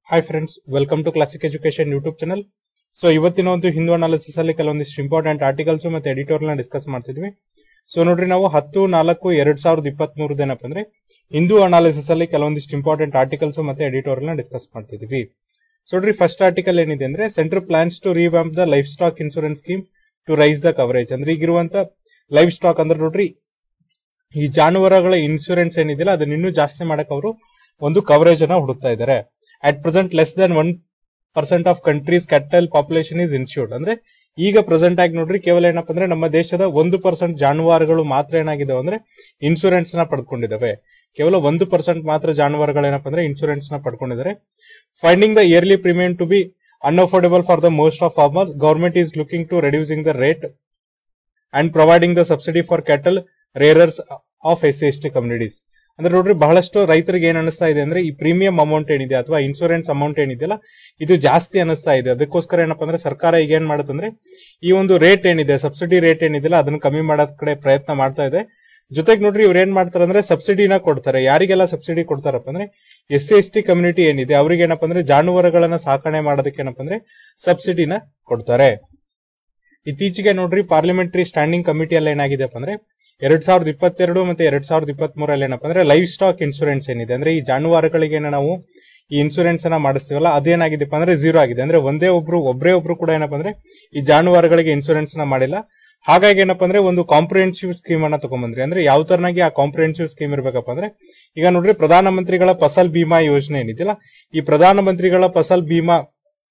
hi friends welcome to classic education YouTube channel so ಇವತ್ತಿನ ಒಂದು Hindu analysis ಅಲ್ಲಿ ಕೆಲವೊಂದಿಷ್ಟು ಇಂಪಾರ್ಟೆಂಟ್ ಆರ್ಟಿಕಲ್ಸ್ ಮತ್ತೆ ಎಡಿಟೋರಿಯಲ್ ನ ಡಿಸ್ಕಸ್ ಮಾಡ್ತಿದ್ವಿ ಸೊ ನೋಡ್ರಿ ನಾವು ಹತ್ತು ನಾಲ್ಕು ಎರಡ್ ಸಾವಿರದ ಇಪ್ಪತ್ತ್ ಮೂರದ ಏನಪ್ಪ ಅಂದ್ರೆ ಹಿಂದೂ ಅನಾಲಿಸಿಸ್ ಅಲ್ಲಿ ಕೆಲವೊಂದಿಷ್ಟು ಇಂಪಾರ್ಟೆಂಟ್ ಆರ್ಟಿಕಲ್ಸ್ ಮತ್ತೆ ಎಡಿಟೋರಿಯಲ್ ನ ಡಿಸ್ಕಸ್ ಮಾಡ್ತಿದ್ವಿ ಸೊ ನೋಡ್ರಿ ಫಸ್ಟ್ ಆರ್ಟಿಕಲ್ ಏನಿದೆ ಅಂದ್ರೆ central plans to revamp the livestock insurance scheme to raise the coverage ಅಂದ್ರೆ ಈಗಿರುವಂತ ಲೈಫ್ ಸ್ಟಾಕ್ ಅಂದ್ರೆ ನೋಡ್ರಿ ಈ ಜಾನುವಾರುಗಳ ಇನ್ಶೂರೆನ್ಸ್ ಏನಿದೆಯಲ್ಲ ಅದನ್ನ ಇನ್ನೂ ಜಾಸ್ತಿ ಮಾಡಕ್ ಅವರು ಒಂದು ಕವರೇಜ್ ಅನ್ನ ಹುಡುಕ್ತಾ ಇದ್ದಾರೆ at present less than one percent of countries capital population is insured ಅಂದ್ರೆ ಈಗ ಪ್ರೆಸೆಂಟ್ ಆಗಿ ನೋಡ್ರಿ ಕೇವಲ ಏನಪ್ಪಾ ಅಂದ್ರೆ ನಮ್ಮ ದೇಶದ ಒಂದು ಪರ್ಸೆಂಟ್ ಜಾನುವಾರುಗಳು ಮಾತ್ರ ಏನಾಗಿದಾವೆ ಅಂದ್ರೆ ಇನ್ಶೂರೆನ್ಸ್ ನ ಪಡ್ಕೊಂಡಿದ್ದಾವೆ ಕೇವಲ ಒಂದು ಪರ್ಸೆಂಟ್ ಮಾತ್ರ ಜಾನುವಾರುಗಳು ಏನಪ್ಪಾ ಅಂದ್ರೆ ಇನ್ಶೂರೆನ್ಸ್ ನ ಪಡ್ಕೊಂಡಿದ್ದಾರೆ finding the yearly premium to be unaffordable for the most of farmer government is looking to reducing the rate and providing the subsidy for cattle rearers of S C S T communities ಅಂದ್ರೆ ನೋಡ್ರಿ ಬಹಳಷ್ಟು ರೈತರಿಗೆ ಏನ್ ಅನಿಸ್ತಾ ಇದೆ ಅಂದ್ರೆ ಈ premium amount ಏನಿದೆ ಅಥವಾ ಇನ್ಶೂರೆನ್ಸ್ ಅಮೌಂಟ್ ಏನಿದೆಯಲ್ಲ ಇದು ಜಾಸ್ತಿ ಅನಿಸ್ತಾ ಇದೆ ಅದಕ್ಕೋಸ್ಕರ ಏನಪ್ಪಾ ಅಂದ್ರೆ ಸರ್ಕಾರ ಈಗ ಏನ್ ಮಾಡುತ್ತಂದ್ರೆ ಈ ಒಂದು ರೇಟ್ ಏನಿದೆ ಸಬ್ಸಿಡಿ ರೇಟ್ ಏನಿದೆಯಲ್ಲ ಅದನ್ನ ಕಮ್ಮಿ ಮಾಡೋದ್ ಕಡೆ ಪ್ರಯತ್ನ ಮಾಡ್ತಾ ಇದೆ ಜೊತೆಗೆ ನೋಡ್ರಿ ಇವ್ರು ಏನ್ ಮಾಡ್ತಾರೆ ಅಂದ್ರೆ ಸಬ್ಸಿಡಿನ ಕೊಡ್ತಾರೆ ಯಾರಿಗೆಲ್ಲ ಸಬ್ಸಿಡಿ ಕೊಡ್ತಾರಪ್ಪ ಅಂದ್ರೆ S C S T community ಏನಿದೆ ಅವ್ರಿಗೆ ಏನಪ್ಪಾ ಅಂದ್ರೆ ಜಾನುವಾರುಗಳನ್ನ ಸಾಕಣೆ ಮಾಡೋದಕ್ಕೆ ಏನಪ್ಪಾ ಅಂದ್ರೆ ಸಬ್ಸಿಡಿನ ಕೊಡ್ತಾರೆ ಇತ್ತೀಚೆಗೆ ನೋಡ್ರಿ ಪಾರ್ಲಿಮೆಂಟರಿ ಸ್ಟ್ಯಾಂಡಿಂಗ್ ಕಮಿಟಿಯಲ್ಲಿ ಏನಾಗಿದೆಪ್ಪ ಅಂದ್ರೆ ಎರಡ್ ಸಾವಿರದ ಇಪ್ಪತ್ತೆರಡು ಮತ್ತೆ ಎರಡ್ ಸಾವಿರದ ಇಪ್ಪತ್ತ್ ಮೂರಲ್ಲಿ ಏನಪ್ಪಾ ಅಂದ್ರೆ ಲೈಫ್ ಸ್ಟಾಕ್ ಇನ್ಶೂರೆನ್ಸ್ ಏನಿದೆ ಅಂದ್ರೆ ಈ ಜಾನುವಾರುಗಳಿಗೆ ನಾವು ಈ ಇನ್ಶೂರೆನ್ಸ್ ಅನ್ನ ಮಾಡಿಸ್ತೀವಲ್ಲ ಅದೇನಾಗಿದೆಪ್ಪ ಅಂದ್ರೆ ಝೀರೋ ಆಗಿದೆ ಅಂದ್ರೆ ಒಂದೇ ಒಬ್ರು ಒಬ್ಬರೇ ಒಬ್ರು ಕೂಡ ಏನಪ್ಪಾ ಅಂದ್ರೆ ಈ ಜಾನುವಾರುಗಳಿಗೆ ಇನ್ಶೂರೆನ್ಸ್ ನ ಮಾಡಿಲ್ಲ ಹಾಗಾಗಿ ಏನಪ್ಪಾ ಅಂದ್ರೆ ಒಂದು ಕಾಂಪ್ರಿಹೆನ್ಸಿವ್ ಸ್ಕೀಮ್ ಅನ್ನ ತಗೊಂಬಂದ್ರಿ ಅಂದ್ರೆ ಯಾವ ತರನಾಗಿ ಆ ಕಾಂಪ್ರಿಹೆನ್ಸಿವ್ ಸ್ಕೀಮ್ ಇರ್ಬೇಕಪ್ಪ ಅಂದ್ರೆ ಈಗ ನೋಡ್ರಿ ಪ್ರಧಾನಮಂತ್ರಿಗಳ ಫಸಲ್ ಬಿಮಾ ಯೋಜನೆ ಏನಿದೆಯಲ್ಲ ಈ ಪ್ರಧಾನಮಂತ್ರಿಗಳ ಫಸಲ್ ಬಿಮಾ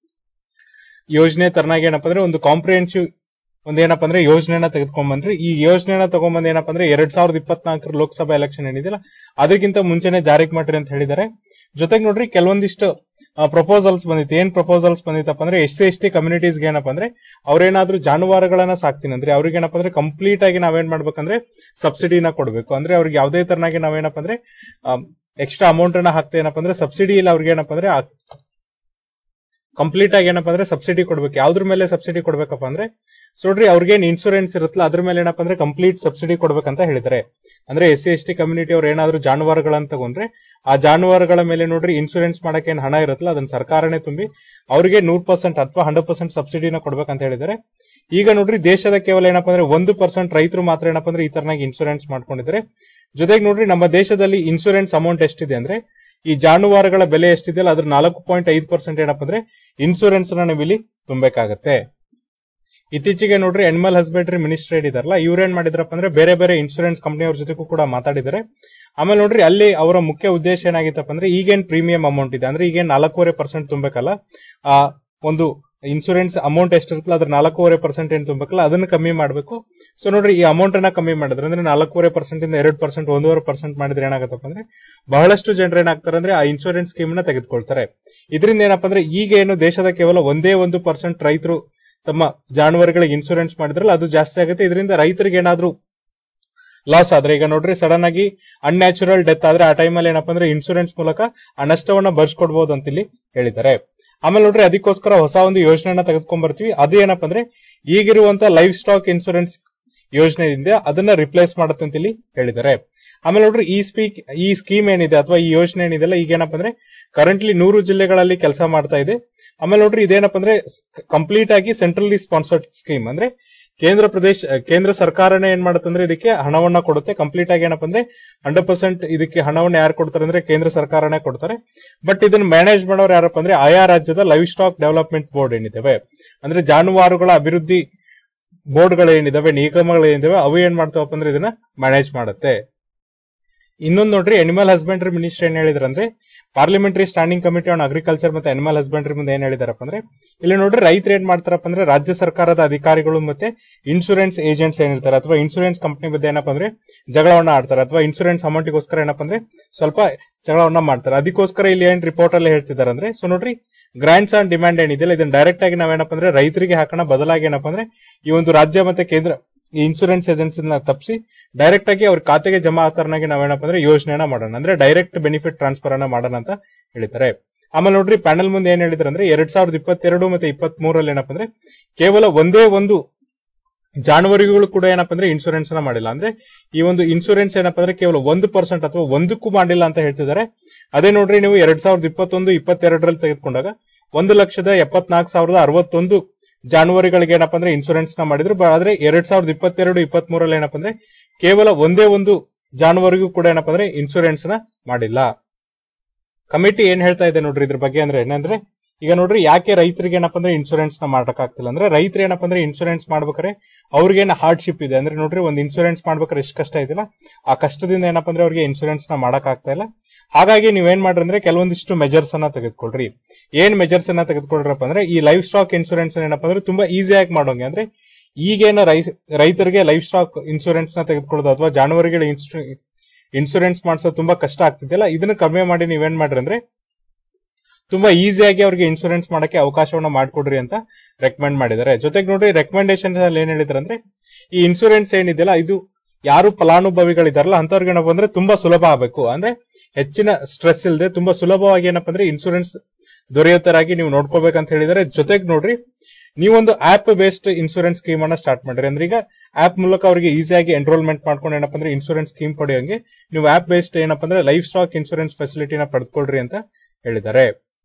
ಯೋಜನೆ ತರನಾಗಿ ಏನಪ್ಪಾ ಅಂದ್ರೆ ಒಂದು ಕಾಂಪ್ರಿಹೆನ್ಸಿವ್ ಒಂದ್ ಏನಪ್ಪಾ ಅಂದ್ರೆ ಯೋಜನೆನ ತೆಗೆದುಕೊಂಡ್ ಬಂದ್ರಿ ಈ ಯೋಜನೆನ ತಗೊಂಡ್ಬಂದ್ ಏನಪ್ಪಾ ಅಂದ್ರೆ ಎರಡ್ ಸಾವಿರದ ಇಪ್ಪತ್ನಾಲ್ಕರ ಲೋಕಸಭಾ ಎಲೆಕ್ಷನ್ ಏನಿದೆಯಲ್ಲ ಅದಕ್ಕಿಂತ ಮುಂಚೆನೆ ಜಾರಿಗೆ ಮಾಡ್ರಿ ಅಂತ ಹೇಳಿದ್ದಾರೆ ಜೊತೆಗೆ ನೋಡ್ರಿ ಕೆಲವೊಂದಿಷ್ಟು ಪ್ರಪೋಸಲ್ಸ್ ಬಂದಿತ್ತು ಏನ್ ಪ್ರಪೋಸಲ್ಸ್ ಬಂದಿತ್ತಪ್ಪ ಅಂದ್ರೆ ಎಸ್ ಸಿ ಎಸ್ ಟಿ ಕಮ್ಯುನಿಟೀಸ್ಗೆ ಏನಪ್ಪಾ ಅಂದ್ರೆ ಅವ್ರೇನಾದ್ರೂ ಜಾನುವಾರುಗಳನ್ನ ಸಾಕ್ತೀನಿ ಅಂದ್ರೆ ಅವ್ರಿಗೆ ಏನಪ್ಪಾ ಅಂದ್ರೆ ಕಂಪ್ಲೀಟ್ ಆಗಿ ನಾವೇನ್ ಮಾಡ್ಬೇಕಂದ್ರೆ ಸಬ್ಸಿಡಿನ ಕೊಡಬೇಕು ಅಂದ್ರೆ ಅವ್ರಿಗೆ ಯಾವುದೇ ತರನಾಗಿ ನಾವೇನಪ್ಪ ಅಂದ್ರೆ ಎಕ್ಸ್ಟ್ರಾ ಅಮೌಂಟ್ ಅನ್ನ ಹಾಕ್ತಾ ಏನಪ್ಪಾ ಅಂದ್ರೆ ಸಬ್ಸಿಡಿ ಇಲ್ಲ ಅವ್ರಿಗೆ ಏನಪ್ಪಾ ಅಂದ್ರೆ ಕಂಪ್ಲೀಟ್ ಆಗಿ ಏನಪ್ಪಾ ಅಂದ್ರೆ ಸಬ್ಸಿಡಿ ಕೊಡ್ಬೇಕು ಯಾವ್ದ್ರ ಮೇಲೆ ಸಬ್ಸಿಡಿ ಕೊಡ್ಬೇಕಪ್ಪ ಅಂದ್ರೆ ಸೊ ನೋಡ್ರಿ ಅವ್ರಿಗೇನ್ ಇನ್ಶೂರೆನ್ಸ್ ಇರುತ್ತಲ್ಲ ಅದ್ರ ಮೇಲೆ ಏನಪ್ಪಾ ಅಂದ್ರೆ ಕಂಪ್ಲೀಟ್ ಸಬ್ಸಿಡಿ ಕೊಡ್ಬೇಕಂತ ಹೇಳಿದ್ದಾರೆ ಅಂದ್ರೆ S C S T community ಅವ್ರು ಏನಾದ್ರು ಜಾನುವಾರುಗಳನ್ನ ತಗೊಂಡ್ರೆ ಆ ಜಾನುವಾರುಗಳ ಮೇಲೆ ನೋಡ್ರಿ ಇನ್ಶೂರೆನ್ಸ್ ಮಾಡಕ್ಕೆ ಏನ್ ಹಣ ಇರುತ್ತಲ್ಲ ಅದನ್ನ ಸರ್ಕಾರನೇ ತುಂಬಿ ಅವ್ರಿಗೆ ನೂರ್ ಪರ್ಸೆಂಟ್ ಅಥವಾ ಹಂಡ್ರೆಡ್ ಪರ್ಸೆಂಟ್ ಸಬ್ಸಿಡಿನ ಕೊಡ್ಬೇಕಂತ ಹೇಳಿದ್ದಾರೆ ಈಗ ನೋಡ್ರಿ ದೇಶದ ಕೇವಲ ಏನಪ್ಪಾ ಅಂದ್ರೆ ಒಂದು ಪರ್ಸೆಂಟ್ ರೈತರು ಮಾತ್ರ ಏನಪ್ಪಾ ಅಂದ್ರೆ ಈ ತರನಾಗಿ ಇನ್ಶೂರೆನ್ಸ್ ಮಾಡ್ಕೊಂಡಿದ್ದಾರೆ ಜೊತೆಗೆ ನೋಡ್ರಿ ನಮ್ಮ ದೇಶದಲ್ಲಿ ಇನ್ಶೂರೆನ್ಸ್ ಅಮೌಂಟ್ ಎಷ್ಟಿದೆ ಅಂದ್ರೆ ಈ ಜಾನುವಾರುಗಳ ಬೆಲೆ ಎಷ್ಟಿದೆಯಲ್ಲ ಅದ್ರ ನಾಲ್ಕು ಪಾಯಿಂಟ್ ಐದು ಪರ್ಸೆಂಟ್ ಏನಪ್ಪಾ ಅಂದ್ರೆ ಇನ್ಶೂರೆನ್ಸ್ ನ ನಾವಿಲ್ಲಿ ತುಂಬಬೇಕಾಗತ್ತೆ ಇತ್ತೀಚೆಗೆ ನೋಡ್ರಿ ಅನಿಮಲ್ ಹಸ್ಬೆಂಡ್ರಿ ಮಿನಿಸ್ಟರ್ ಇದಾರಲ್ಲ ಇವ್ರೇನ್ ಮಾಡಿದ್ರಪ್ಪ ಅಂದ್ರೆ ಬೇರೆ ಬೇರೆ ಇನ್ಶೂರೆನ್ಸ್ ಕಂಪನಿಯವ್ರ ಜೊತೆಗೂ ಕೂಡ ಮಾತಾಡಿದ್ದಾರೆ ಆಮೇಲೆ ನೋಡ್ರಿ ಅಲ್ಲಿ ಅವರ ಮುಖ್ಯ ಉದ್ದೇಶ ಏನಾಗಿತ್ತಪ್ಪ ಅಂದ್ರೆ ಈಗೇನ್ ಪ್ರೀಮಿಯಂ ಅಮೌಂಟ್ ಇದೆ ಅಂದ್ರೆ ಈಗೇನ್ ನಾಲ್ಕೂವರೆ ಪರ್ಸೆಂಟ್ ತುಂಬಬೇಕಲ್ಲ ಆ ಒಂದು ಇನ್ಶೂರೆನ್ಸ್ ಅಮೌಂಟ್ ಎಷ್ಟಿರುತ್ತಲ್ಲ ಅದ್ರ ನಾಲ್ಕೂವರೆ ಪರ್ಸೆಂಟ್ ಏನ್ ತುಂಬಬೇಕಲ್ಲ ಅದನ್ನ ಕಮ್ಮಿ ಮಾಡಬೇಕು ಸೊ ನೋಡ್ರಿ ಈ ಅಮೌಂಟ್ ಅನ್ನ ಕಮ್ಮಿ ಮಾಡಿದ್ರೆ ಅಂದ್ರೆ ನಾಲ್ಕೂವರೆ ಪರ್ಸೆಂಟ್ ಇಂದ ಎರಡು ಪರ್ಸೆಂಟ್ ಒಂದೂವರೆ ಪರ್ಸೆಂಟ್ ಮಾಡಿದ್ರೆ ಏನಾಗತ್ತಪ್ಪ ಅಂದ್ರೆ ಬಹಳಷ್ಟು ಜನರು ಏನಾಗ್ತಾರೆ ಅಂದ್ರೆ ಆ ಇನ್ಶೂರೆನ್ಸ್ ಸ್ಕೀಮ್ ನ ತೆಗೆದುಕೊಳ್ತಾರೆ ಇದರಿಂದ ಏನಪ್ಪಾ ಅಂದ್ರೆ ಈಗ ಏನು ದೇಶದ ಕೇವಲ ಒಂದೇ ಒಂದು ಪರ್ಸೆಂಟ್ ರೈತರು ತಮ್ಮ ಜಾನುವಾರುಗಳಿಗೆ ಇನ್ಶೂರೆನ್ಸ್ ಮಾಡಿದ್ರಲ್ಲ ಅದು ಜಾಸ್ತಿ ಆಗುತ್ತೆ ಇದರಿಂದ ರೈತರಿಗೆ ಏನಾದ್ರೂ ಲಾಸ್ ಆದ್ರೆ ಈಗ ನೋಡ್ರಿ ಸಡನ್ ಆಗಿ ಅನ್ಯಾಚುರಲ್ ಡೆತ್ ಆದ್ರೆ ಆ ಟೈಮಲ್ಲಿ ಏನಪ್ಪಾ ಅಂದ್ರೆ ಇನ್ಶೂರೆನ್ಸ್ ಮೂಲಕ ಆ ನಷ್ಟವನ್ನ ಬರ್ಸ್ಕೊಡ್ಬಹುದು ಅಂತ ಇಲ್ಲಿ ಹೇಳಿದ್ದಾರೆ ಆಮೇಲೆ ನೋಡ್ರಿ ಅದಕ್ಕೋಸ್ಕರ ಹೊಸ ಒಂದು ಯೋಜನೆಯನ್ನ ತೆಗೆದುಕೊಂಡ್ ಬರ್ತೀವಿ ಅದು ಏನಪ್ಪಾ ಅಂದ್ರೆ ಈಗಿರುವಂತ ಲೈಫ್ ಸ್ಟಾಕ್ ಇನ್ಶೂರೆನ್ಸ್ ಯೋಜನೆಯಿಂದ ಅದನ್ನ ರಿಪ್ಲೇಸ್ ಮಾಡುತ್ತೆ ಅಂತ ಇಲ್ಲಿ ಹೇಳಿದ್ದಾರೆ ಆಮೇಲೆ ನೋಡ್ರಿ ಈ ಸ್ಪೀಕ್ ಈ ಸ್ಕೀಮ್ ಏನಿದೆ ಅಥವಾ ಈ ಯೋಜನೆ ಏನಿದೆಲ್ಲ ಈಗ ಏನಪ್ಪಾ ಅಂದ್ರೆ ಕರೆಂಟ್ಲಿ ನೂರು ಜಿಲ್ಲೆಗಳಲ್ಲಿ ಕೆಲಸ ಮಾಡ್ತಾ ಇದೆ ಆಮೇಲೆ ನೋಡ್ರಿ ಇದೇನಪ್ಪ ಅಂದ್ರೆ ಕಂಪ್ಲೀಟ್ ಆಗಿ ಸೆಂಟ್ರಲಿ ಸ್ಪಾನ್ಸರ್ಡ್ ಸ್ಕೀಮ್ ಅಂದ್ರೆ ಕೇಂದ್ರ ಪ್ರದೇಶ ಕೇಂದ್ರ ಸರ್ಕಾರನೇ ಏನ್ ಮಾಡುತ್ತೆ ಅಂದ್ರೆ ಇದಕ್ಕೆ ಹಣವನ್ನ ಕೊಡುತ್ತೆ ಕಂಪ್ಲೀಟ್ ಆಗಿ ಏನಪ್ಪ ಅಂದ್ರೆ ಹಂಡ್ರೆಡ್ ಪರ್ಸೆಂಟ್ ಇದಕ್ಕೆ ಹಣವನ್ನ ಯಾರು ಕೊಡ್ತಾರೆ ಅಂದ್ರೆ ಕೇಂದ್ರ ಸರ್ಕಾರನೇ ಕೊಡ್ತಾರೆ ಬಟ್ ಇದನ್ನ ಮ್ಯಾನೇಜ್ ಮಾಡೋರು ಯಾರಪ್ಪ ಅಂದ್ರೆ ಆಯಾ ರಾಜ್ಯದ ಲೈಫ್ ಸ್ಟಾಕ್ ಡೆವಲಪ್ಮೆಂಟ್ ಬೋರ್ಡ್ ಏನಿದಾವೆ ಅಂದ್ರೆ ಜಾನುವಾರುಗಳ ಅಭಿವೃದ್ಧಿ ಬೋರ್ಡ್ಗಳು ಏನಿದಾವೆ ನಿಗಮಗಳು ಏನಿದಾವೆ ಅವು ಏನ್ ಮಾಡ್ತಾವಪ್ಪ ಅಂದ್ರೆ ಇದನ್ನ ಮ್ಯಾನೇಜ್ ಮಾಡುತ್ತೆ ಇನ್ನೊಂದು ನೋಡ್ರಿ ಅನಿಮಲ್ ಹಸ್ಬೆಂಡ್ರಿ ಮಿನಿಸ್ಟರ್ ಏನ್ ಹೇಳಿದ್ರಂದ್ರೆ parliamentary standing committee on agriculture ಮತ್ತೆ ಅನಿಮಲ್ ಹಸ್ಬೆಂಡ್ರಿ ಮುಂದೆ ಏನ್ ಹೇಳಿದಾರಪ್ಪ ಅಂದ್ರೆ ಇಲ್ಲಿ ನೋಡ್ರಿ ರೈತರು ಏನ್ ಮಾಡ್ತಾರಪ್ಪ ಅಂದ್ರೆ ರಾಜ್ಯ ಸರ್ಕಾರದ ಅಧಿಕಾರಿಗಳು ಮತ್ತೆ ಇನ್ಶೂರೆನ್ಸ್ ಏಜೆಂಟ್ಸ್ ಏನಿರ್ತಾರೆ ಅಥವಾ ಇನ್ಶೂರೆನ್ಸ್ ಕಂಪನಿ ಬಗ್ಗೆ ಏನಪ್ಪ ಅಂದ್ರೆ ಜಗಳವನ್ನ ಆಡ್ತಾರೆ ಅಥವಾ ಇನ್ಶೂರೆನ್ಸ್ ಅಮೌಂಟ್ಗೋಸ್ಕರ ಏನಪ್ಪ ಅಂದ್ರೆ ಸ್ವಲ್ಪ ಜಗಳವನ್ನ ಮಾಡ್ತಾರೆ ಅದಕ್ಕೋಸ್ಕರ ಇಲ್ಲಿ ಏನ್ ರಿಪೋರ್ಟ್ ಅಲ್ಲಿ ಹೇಳ್ತಿದ್ದಾರೆ ಅಂದ್ರೆ ಸೊ ನೋಡ್ರಿ ಗ್ರಾಂಟ್ಸ್ ಆನ್ ಡಿಮ್ಯಾಂಡ್ ಏನಿದೆ ಇದನ್ನ ಡೈರೆಕ್ಟ್ ಆಗಿ ನಾವೇನಪ್ಪ ಅಂದ್ರೆ ರೈತರಿಗೆ ಹಾಕೋಣ ಬದಲಾಗಿ ಏನಪ್ಪ ಅಂದ್ರೆ ಈ ಒಂದು ರಾಜ್ಯ ಮತ್ತೆ ಕೇಂದ್ರ ಈ ಇನ್ಶೂರೆನ್ಸ್ ಏಜೆನ್ಸಿನ ತಪ್ಪಿಸಿ ಡೈರೆಕ್ಟ್ ಆಗಿ ಅವ್ರ ಖಾತೆಗೆ ಜಮಾ ಆತರನಾಗಿ ನಾವೇನಪ್ಪ ಅಂದ್ರೆ ಯೋಜನೆಯನ್ನ ಮಾಡೋಣ ಅಂದ್ರೆ ಡೈರೆಕ್ಟ್ ಬೆನಿಫಿಟ್ ಟ್ರಾನ್ಸ್ಫರ್ ಅನ್ನ ಮಾಡೋಣ ಅಂತ ಹೇಳಿದ್ದಾರೆ ಆಮೇಲೆ ನೋಡ್ರಿ ಪ್ಯಾನಲ್ ಮುಂದೆ ಏನ್ ಹೇಳಿದ್ರೆ ಅಂದ್ರೆ ಎರಡ್ ಸಾವಿರದ ಇಪ್ಪತ್ತೆರಡು ಮತ್ತೆ ಇಪ್ಪತ್ತ್ ಮೂರಲ್ಲಿ ಏನಪ್ಪ ಅಂದ್ರೆ ಕೇವಲ ಒಂದೇ ಒಂದು ಜಾನುವಾರುಗಳು ಕೂಡ ಏನಪ್ಪ ಅಂದ್ರೆ ಇನ್ಶೂರೆನ್ಸ್ ನ ಮಾಡಿಲ್ಲ ಅಂದ್ರೆ ಈ ಒಂದು ಇನ್ಶೂರೆನ್ಸ್ ಏನಪ್ಪ ಅಂದ್ರೆ ಕೇವಲ ಒಂದು ಪರ್ಸೆಂಟ್ ಅಥವಾ ಒಂದಕ್ಕೂ ಮಾಡಿಲ್ಲ ಅಂತ ಹೇಳ್ತಿದ್ದಾರೆ ಅದೇ ನೋಡ್ರಿ ನೀವು ಎರಡ್ ಸಾವಿರದ ಇಪ್ಪತ್ತೊಂದು ಇಪ್ಪತ್ತೆರಡರಲ್ಲಿ ತೆಗೆದುಕೊಂಡಾಗ ಒಂದು ಲಕ್ಷದ ಎಪ್ಪತ್ನಾಲ್ಕು ಸಾವಿರದ ಅರವತ್ತೊಂದು ಜಾನುವಾರುಗಳಿಗೆ ಏನಪ್ಪ ಅಂದ್ರೆ ಇನ್ಶೂರೆನ್ಸ್ ನ ಮಾಡಿದ್ರು ಬ- ಆದ್ರೆ ಎರಡ್ ಸಾವಿರದ ಇಪ್ಪತ್ತೆರಡು ಇಪ್ಪತ್ತ್ ಮೂರಲ್ಲಿ ಏನಪ್ಪ ಅಂದ್ರೆ ಕೇವಲ ಒಂದೇ ಒಂದು ಜಾನುವಾರಿಗೂ ಕೂಡ ಏನಪ್ಪ ಅಂದ್ರೆ ಇನ್ಶೂರೆನ್ಸ್ ನ ಮಾಡಿಲ್ಲ ಕಮಿಟಿ ಏನ್ ಹೇಳ್ತಾ ಇದೆ ನೋಡ್ರಿ ಇದ್ರ ಬಗ್ಗೆ ಅಂದ್ರೆ ಏನಂದ್ರೆ ಈಗ ನೋಡ್ರಿ ಯಾಕೆ ರೈತರಿಗೆ ಏನಪ್ಪ ಅಂದ್ರೆ ಇನ್ಶೂರೆನ್ಸ್ ನ ಮಾಡಕ್ಕಾಗ್ತಿಲ್ಲ ಅಂದ್ರೆ ರೈತರು ಏನಪ್ಪ ಅಂದ್ರೆ ಇನ್ಶೂರೆನ್ಸ್ ಮಾಡ್ಬೇಕಾರೆ ಅವ್ರಿಗೇನ ಹಾರ್ಡ್ಶಿಪ್ ಇದೆ ಅಂದ್ರೆ ನೋಡ್ರಿ ಒಂದು ಇನ್ಶೂರೆನ್ಸ್ ಮಾಡ್ಬೇಕಾದ್ರೆ ಎಷ್ಟು ಕಷ್ಟ ಇದೆಯಲ್ಲ ಆ ಕಷ್ಟದಿಂದ ಏನಪ್ಪ ಅಂದ್ರೆ ಅವ್ರಿಗೆ ಇನ್ಶೂರೆನ್ಸ್ ನ ಮಾಡಕ್ ಆಗ್ತಾ ಇಲ್ಲ ಹಾಗಾಗಿ ನೀವೇನ್ ಮಾಡ್ರಿ ಅಂದ್ರೆ ಕೆಲವೊಂದಿಷ್ಟು ಮೆಜರ್ಸ್ ಅನ್ನ ತೆಗೆದುಕೊಳ್ರಿ ಏನ್ ಮೆಜರ್ಸ್ ಅನ್ನ ತೆಗೆದುಕೊಳ್ರಪ್ಪ ಅಂದ್ರೆ ಈ ಲೈಫ್ ಸ್ಟಾಕ್ ಇನ್ಶೂರೆನ್ಸ್ ಏನಪ್ಪ ಅಂದ್ರೆ ತುಂಬಾ ಈಸಿಯಾಗಿ ಮಾಡೋಂಗೆ ಅಂದ್ರೆ ಈಗೇನ ರೈ- ರೈತರಿಗೆ ಲೈಫ್ ಸ್ಟಾಕ್ ಇನ್ಶೂರೆನ್ಸ್ ನ ತೆಗೆದುಕೊಳ್ಳೋದು ಅಥವಾ ಜಾನುವಾರುಗಳ ಇನ್ಶೂರೆನ್ಸ್ ಮಾಡಿಸೋದು ತುಂಬಾ ಕಷ್ಟ ಆಗ್ತಿದೆಯಲ್ಲ ಇದನ್ನ ಕಡಿಮೆ ಮಾಡಿ ನೀವೇನ್ ಮಾಡ್ರಿ ಅಂದ್ರೆ ತುಂಬಾ ಈಸಿಯಾಗಿ ಅವ್ರಿಗೆ ಇನ್ಶೂರೆನ್ಸ್ ಮಾಡಕ್ಕೆ ಅವಕಾಶವನ್ನ ಮಾಡ್ಕೊಡ್ರಿ ಅಂತ ರೆಕಮೆಂಡ್ ಮಾಡಿದ್ದಾರೆ ಜೊತೆಗೆ ನೋಡ್ರಿ ರೆಕಮೆಂಡೇಶನ್ ಅಲ್ಲಿ ಏನ್ ಹೇಳಿದ್ರು ಅಂದ್ರೆ ಈ ಇನ್ಶೂರೆನ್ಸ್ ಏನಿದೆಯಲ್ಲ ಇದು ಯಾರು ಫಲಾನುಭವಿಗಳಿದಾರಲ್ಲ ಅಂತವ್ರಿಗೆ ಏನಪ್ಪ ಅಂದ್ರೆ ತುಂಬಾ ಸುಲಭ ಆಗಬೇಕು ಅಂದ್ರೆ ಹೆಚ್ಚಿನ ಸ್ಟ್ರೆಸ್ ಇಲ್ಲದೆ ತುಂಬಾ ಸುಲಭವಾಗಿ ಏನಪ್ಪ ಅಂದ್ರೆ ಇನ್ಶೂರೆನ್ಸ್ ದೊರೆಯೋ ತರಾಗಿ ನೀವು ನೋಡ್ಕೋಬೇಕಂತ ಹೇಳಿದರೆ ಜೊತೆಗೆ ನೋಡ್ರಿ ನೀವೊಂದು ಆಪ್ ಬೇಸ್ಡ್ ಇನ್ಶೂರೆನ್ಸ್ ಸ್ಕೀಮ್ ಅನ್ನ ಸ್ಟಾರ್ಟ್ ಮಾಡ್ರಿ ಅಂದ್ರೆ ಈಗ ಆಪ್ ಮೂಲಕ ಅವರಿಗೆ ಈಸಿಯಾಗಿ ಎನ್ರೋಲ್ಮೆಂಟ್ ಮಾಡ್ಕೊಂಡು ಏನಪ್ಪ ಅಂದ್ರೆ ಇನ್ಶೂರೆನ್ಸ್ ಸ್ಕೀಮ್ ಪಡೆಯೋಂಗೆ ನೀವು ಆಪ್ ಬೇಸ್ಡ್ ಏನಪ್ಪ ಅಂದ್ರೆ ಲೈಫ್ ಸ್ಟಾಕ್ ಇನ್ಶೂರೆನ್ಸ್ ಫೆಸಿಲಿಟಿನ ಪಡೆದುಕೊಳ್ರಿ ಅಂತ ಹೇಳಿದ್ದಾರೆ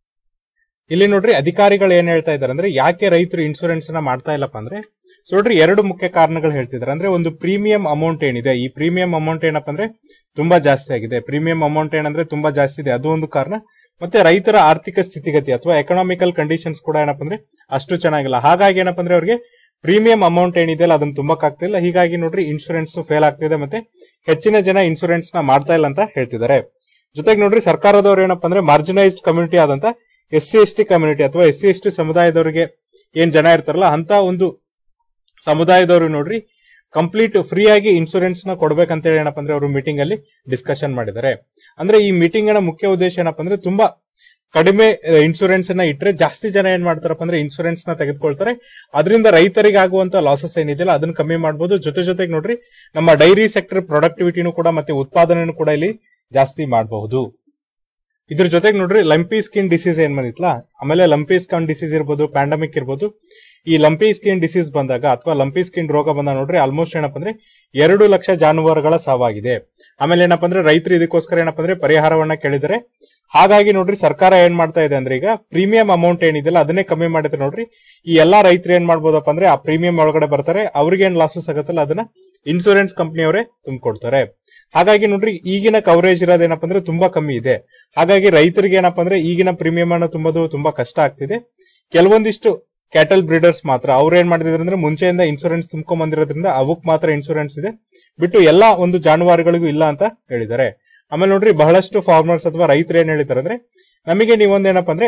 ಇಲ್ಲಿ ನೋಡ್ರಿ ಅಧಿಕಾರಿಗಳು ಏನ್ ಹೇಳ್ತಾ ಇದಾರೆ ಅಂದ್ರೆ ಯಾಕೆ ರೈತರು ಇನ್ಶೂರೆನ್ಸ್ ನ ಮಾಡ್ತಾ ಇಲ್ಲಪ್ಪ ಅಂದ್ರೆ ಸೊ ನೋಡ್ರಿ ಎರಡು ಮುಖ್ಯ ಕಾರಣಗಳು ಹೇಳ್ತಿದ್ದಾರೆ ಅಂದ್ರೆ ಒಂದು ಪ್ರೀಮಿಯಂ ಅಮೌಂಟ್ ಏನಿದೆ ಈ ಪ್ರೀಮಿಯಂ ಅಮೌಂಟ್ ಏನಪ್ಪ ಅಂದ್ರೆ ತುಂಬಾ ಜಾಸ್ತಿ ಆಗಿದೆ ಪ್ರೀಮಿಯಂ ಅಮೌಂಟ್ ಏನಂದ್ರೆ ತುಂಬಾ ಜಾಸ್ತಿ ಇದೆ ಅದು ಒಂದು ಕಾರಣ ಮತ್ತೆ ರೈತರ ಆರ್ಥಿಕ ಸ್ಥಿತಿಗತಿ ಅಥವಾ ಎಕನಾಮಿಕಲ್ ಕಂಡೀಷನ್ಸ್ ಕೂಡ ಏನಪ್ಪ ಅಂದ್ರೆ ಅಷ್ಟು ಚೆನ್ನಾಗಿಲ್ಲ ಹಾಗಾಗಿ ಏನಪ್ಪ ಅಂದ್ರೆ ಅವ್ರಿಗೆ ಪ್ರೀಮಿಯಂ ಅಮೌಂಟ್ ಏನಿದೆಯಲ್ಲ ಅದನ್ನ ತುಂಬಕ್ಕಾಗ್ತಿಲ್ಲ ಹೀಗಾಗಿ ನೋಡ್ರಿ ಇನ್ಶೂರೆನ್ಸ್ ಫೇಲ್ ಆಗ್ತಿದೆ ಮತ್ತೆ ಹೆಚ್ಚಿನ ಜನ ಇನ್ಶೂರೆನ್ಸ್ ನ ಮಾಡ್ತಾ ಇಲ್ಲ ಅಂತ ಹೇಳ್ತಿದ್ದಾರೆ ಜೊತೆಗೆ ನೋಡ್ರಿ ಸರ್ಕಾರದವ್ರು ಏನಪ್ಪ ಅಂದ್ರೆ ಮಾರ್ಜಿನೈಸ್ಡ್ ಕಮ್ಯುನಿಟಿ ಆದಂತ S C S T community ಅಥವಾ ಎಸ್ ಸಿ ಎಸ್ ಟಿ ಸಮುದಾಯದವರಿಗೆ ಏನ್ ಜನ ಇರ್ತಾರಲ್ಲ ಅಂತ ಒಂದು ಸಮುದಾಯದವರು ನೋಡ್ರಿ ಕಂಪ್ಲೀಟ್ ಫ್ರೀ ಆಗಿ ಇನ್ಶೂರೆನ್ಸ್ ನ ಕೊಡ್ಬೇಕಂತೇಳಿ ಏನಪ್ಪ ಅಂದ್ರೆ ಅವರು ಮೀಟಿಂಗ್ ಅಲ್ಲಿ ಡಿಸ್ಕಷನ್ ಮಾಡಿದ್ದಾರೆ ಅಂದ್ರೆ ಈ ಮೀಟಿಂಗ್ ನ ಮುಖ್ಯ ಉದ್ದೇಶ ಏನಪ್ಪ ಅಂದ್ರೆ ತುಂಬಾ ಕಡಿಮೆ ಇನ್ಶೂರೆನ್ಸ್ ನ ಇಟ್ರೆ ಜಾಸ್ತಿ ಜನ ಏನ್ ಮಾಡ್ತಾರಪ್ಪ ಅಂದ್ರೆ ಇನ್ಶೂರೆನ್ಸ್ ನ ತೆಗೆದುಕೊಳ್ತಾರೆ ಅದರಿಂದ ರೈತರಿಗೆ ಆಗುವಂತ ಲಾಸಸ್ ಏನಿದೆಯಲ್ಲ ಅದನ್ನ ಕಮ್ಮಿ ಮಾಡಬಹುದು ಜೊತೆ ಜೊತೆಗೆ ನೋಡ್ರಿ ನಮ್ಮ ಡೈರಿ ಸೆಕ್ಟರ್ ಪ್ರೊಡಕ್ಟಿವಿಟಿನೂ ಕೂಡ ಮತ್ತೆ ಉತ್ಪಾದನೆನೂ ಕೂಡ ಇಲ್ಲಿ ಜಾಸ್ತಿ ಮಾಡಬಹುದು ಇದ್ರ ಜೊತೆಗೆ ನೋಡ್ರಿ ಲಂಪಿ ಸ್ಕಿನ್ ಡಿಸೀಸ್ ಏನ್ ಬಂದಿತ್ತಲ್ಲ ಆಮೇಲೆ ಲಂಪಿ ಸ್ಕಿನ್ ಡಿಸೀಸ್ ಇರ್ಬೋದು ಪ್ಯಾಂಡಮಿಕ್ ಇರ್ಬೋದು ಈ ಲಂಪಿ ಸ್ಕಿನ್ ಡಿಸೀಸ್ ಬಂದಾಗ ಅಥವಾ ಲಂಪಿ ಸ್ಕಿನ್ ರೋಗ ಬಂದಾಗ ನೋಡ್ರಿ ಆಲ್ಮೋಸ್ಟ್ ಏನಪ್ಪ ಅಂದ್ರೆ ಎರಡು ಲಕ್ಷ ಜಾನುವಾರುಗಳ ಸಾವಾಗಿದೆ ಆಮೇಲೆ ಏನಪ್ಪ ಅಂದ್ರೆ ರೈತರು ಇದಕ್ಕೋಸ್ಕರ ಏನಪ್ಪ ಅಂದ್ರೆ ಪರಿಹಾರವನ್ನ ಕೇಳಿದರೆ ಹಾಗಾಗಿ ನೋಡ್ರಿ ಸರ್ಕಾರ ಏನ್ ಮಾಡ್ತಾ ಇದೆ ಅಂದ್ರೆ ಈಗ ಪ್ರೀಮಿಯಂ ಅಮೌಂಟ್ ಏನಿದೆಯಲ್ಲ ಅದನ್ನೇ ಕಮ್ಮಿ ಮಾಡಿದ್ರೆ ನೋಡ್ರಿ ಈ ಎಲ್ಲಾ ರೈತರು ಏನ್ ಮಾಡ್ಬೋದಪ್ಪ ಅಂದ್ರೆ ಆ ಪ್ರೀಮಿಯಂ ಒಳಗಡೆ ಬರ್ತಾರೆ ಅವ್ರಿಗೆ ಏನ್ ಲಾಸಸ್ ಆಗುತ್ತಲ್ಲ ಅದನ್ನ ಇನ್ಸೂರೆನ್ಸ್ ಕಂಪನಿಯವರೇ ತುಂಬಿಕೊಡ್ತಾರೆ ಹಾಗಾಗಿ ನೋಡ್ರಿ ಈಗಿನ ಕವರೇಜ್ ಇರೋದೇನಪ್ಪ ಅಂದ್ರೆ ತುಂಬಾ ಕಮ್ಮಿ ಇದೆ ಹಾಗಾಗಿ ರೈತರಿಗೆ ಏನಪ್ಪ ಅಂದ್ರೆ ಈಗಿನ ಪ್ರೀಮಿಯಂ ಅನ್ನು ತುಂಬೋದು ತುಂಬಾ ಕಷ್ಟ ಆಗ್ತಿದೆ ಕೆಲವೊಂದಿಷ್ಟು ಕ್ಯಾಟಲ್ ಬ್ರೀಡರ್ಸ್ ಮಾತ್ರ ಅವ್ರು ಏನ್ ಮಾಡಿದ್ರೆ ಅಂದ್ರೆ ಮುಂಚೆಯಿಂದ ಇನ್ಶೂರೆನ್ಸ್ ತುಂಬ್ಕೊಂಡ್ ಬಂದಿರೋದ್ರಿಂದ ಅವಕ್ ಮಾತ್ರ ಇನ್ಶೂರೆನ್ಸ್ ಇದೆ ಬಿಟ್ಟು ಎಲ್ಲಾ ಒಂದು ಜಾನುವಾರುಗಳಿಗೂ ಇಲ್ಲ ಅಂತ ಹೇಳಿದ್ದಾರೆ ಆಮೇಲೆ ನೋಡ್ರಿ ಬಹಳಷ್ಟು ಫಾರ್ಮರ್ಸ್ ಅಥವಾ ರೈತರು ಏನ್ ಹೇಳಿದ್ದಾರೆ ಅಂದ್ರೆ ನಮಗೆ ನೀವೊಂದೇನಪ್ಪ ಅಂದ್ರೆ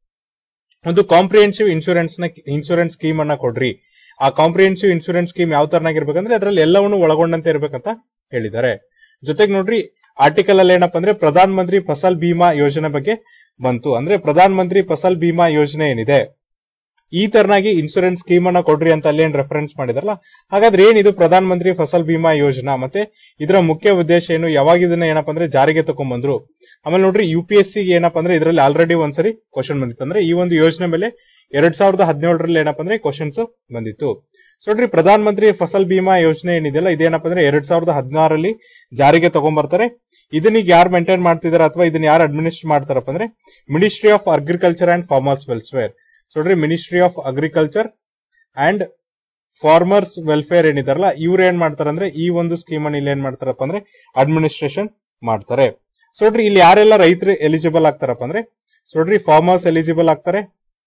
ಒಂದು ಕಾಂಪ್ರಿಹೆನ್ಸಿವ್ ಇನ್ಶೂರೆನ್ಸ್ ನ ಇನ್ಶೂರೆನ್ಸ್ ಸ್ಕೀಮ್ ಅನ್ನ ಕೊಡ್ರಿ ಆ ಕಾಂಪ್ರಿಹೆನ್ಸಿವ್ ಇನ್ಶೂರೆನ್ಸ್ ಸ್ಕೀಮ್ ಯಾವ ತರನಾಗಿರ್ಬೇಕಂದ್ರೆ ಅದರಲ್ಲಿ ಎಲ್ಲವನ್ನು ಒಳಗೊಂಡಂತೆ ಇರ್ಬೇಕಂತ ಹೇಳಿದ್ದಾರೆ ಜೊತೆಗೆ ನೋಡ್ರಿ ಆರ್ಟಿಕಲ್ ಅಲ್ಲಿ ಏನಪ್ಪ ಅಂದ್ರೆ ಪ್ರಧಾನ ಮಂತ್ರಿ ಫಸಲ್ ಬಿಮಾ ಯೋಜನೆ ಬಗ್ಗೆ ಬಂತು ಅಂದ್ರೆ ಪ್ರಧಾನ ಮಂತ್ರಿ ಫಸಲ್ ಬಿಮಾ ಯೋಜನೆ ಏನಿದೆ ಈ ತರನಾಗಿ ಇನ್ಶೂರೆನ್ಸ್ ಸ್ಕೀಮ್ ಅನ್ನ ಕೊಡ್ರಿ ಅಂತ ಅಲ್ಲಿ ಏನ್ ರೆಫರೆನ್ಸ್ ಮಾಡಿದಾರಲ್ಲ ಹಾಗಾದ್ರೆ ಏನಿದು ಪ್ರಧಾನ ಮಂತ್ರಿ ಫಸಲ್ ಬಿಮಾ ಯೋಜನಾ ಮತ್ತೆ ಇದರ ಮುಖ್ಯ ಉದ್ದೇಶ ಏನು ಯಾವಾಗ ಇದನ್ನ ಏನಪ್ಪ ಅಂದ್ರೆ ಜಾರಿಗೆ ತಗೊಂಡ್ಬಂದ್ರು ಆಮೇಲೆ ನೋಡ್ರಿ ಯು ಪಿ ಎಸ್ ಸಿ ಏನಪ್ಪ ಅಂದ್ರೆ ಇದರಲ್ಲಿ ಆಲ್ರೆಡಿ ಒಂದ್ಸರಿ ಕ್ವಶನ್ ಬಂದಿತ್ತು ಅಂದ್ರೆ ಈ ಒಂದು ಯೋಜನೆ ಮೇಲೆ ಎರಡ್ ಸಾವಿರದ ಹದಿನೇಳರಲ್ಲಿ ಏನಪ್ಪ ಅಂದ್ರೆ ಕ್ವಶನ್ಸ್ ಬಂದಿತ್ತು ಸೊ ನೋಡ್ರಿ ಪ್ರಧಾನ ಮಂತ್ರಿ ಫಸಲ್ ಬಿಮಾ ಯೋಜನೆ ಏನಿದೆಯಲ್ಲ ಇದೇನಪ್ಪ ಅಂದ್ರೆ ಎರಡ್ ಸಾವಿರದ ಹದಿನಾರಲ್ಲಿ ಜಾರಿಗೆ ತಗೊಂಡ್ಬರ್ತಾರೆ ಇದನ್ನ ಈಗ ಯಾರು ಮೇಂಟೈನ್ ಮಾಡ್ತಿದಾರೆ ಅಥವಾ ಇದನ್ನ ಯಾರು ಅಡ್ಮಿನಿಸ್ಟ್ರೇಟ್ ಮಾಡ್ತಾರಪ್ಪ ಅಂದ್ರೆ ministry of agriculture and farmers welfare so ನೋಡ್ರಿ ministry of agriculture and farmers welfare ಏನಿದಾರಲ್ಲ ಇವ್ರು ಏನ್ ಮಾಡ್ತಾರೆ ಅಂದ್ರೆ ಈ ಒಂದು ಸ್ಕೀಮ್ ಅನ್ನು ಇಲ್ಲಿ ಏನ್ ಮಾಡ್ತಾರಪ್ಪ ಅಂದ್ರೆ ಅಡ್ಮಿನಿಸ್ಟ್ರೇಷನ್ ಮಾಡ್ತಾರೆ ಸೊ ನೋಡ್ರಿ ಇಲ್ಲಿ ಯಾರೆಲ್ಲ ರೈತರು ಎಲಿಜಿಬಲ್ ಆಗ್ತಾರಪ್ಪ ಅಂದ್ರೆ ಸೊ ನೋಡ್ರಿ ಫಾರ್ಮರ್ಸ್ ಎಲಿಜಿಬಲ್ ಆಗ್ತಾರೆ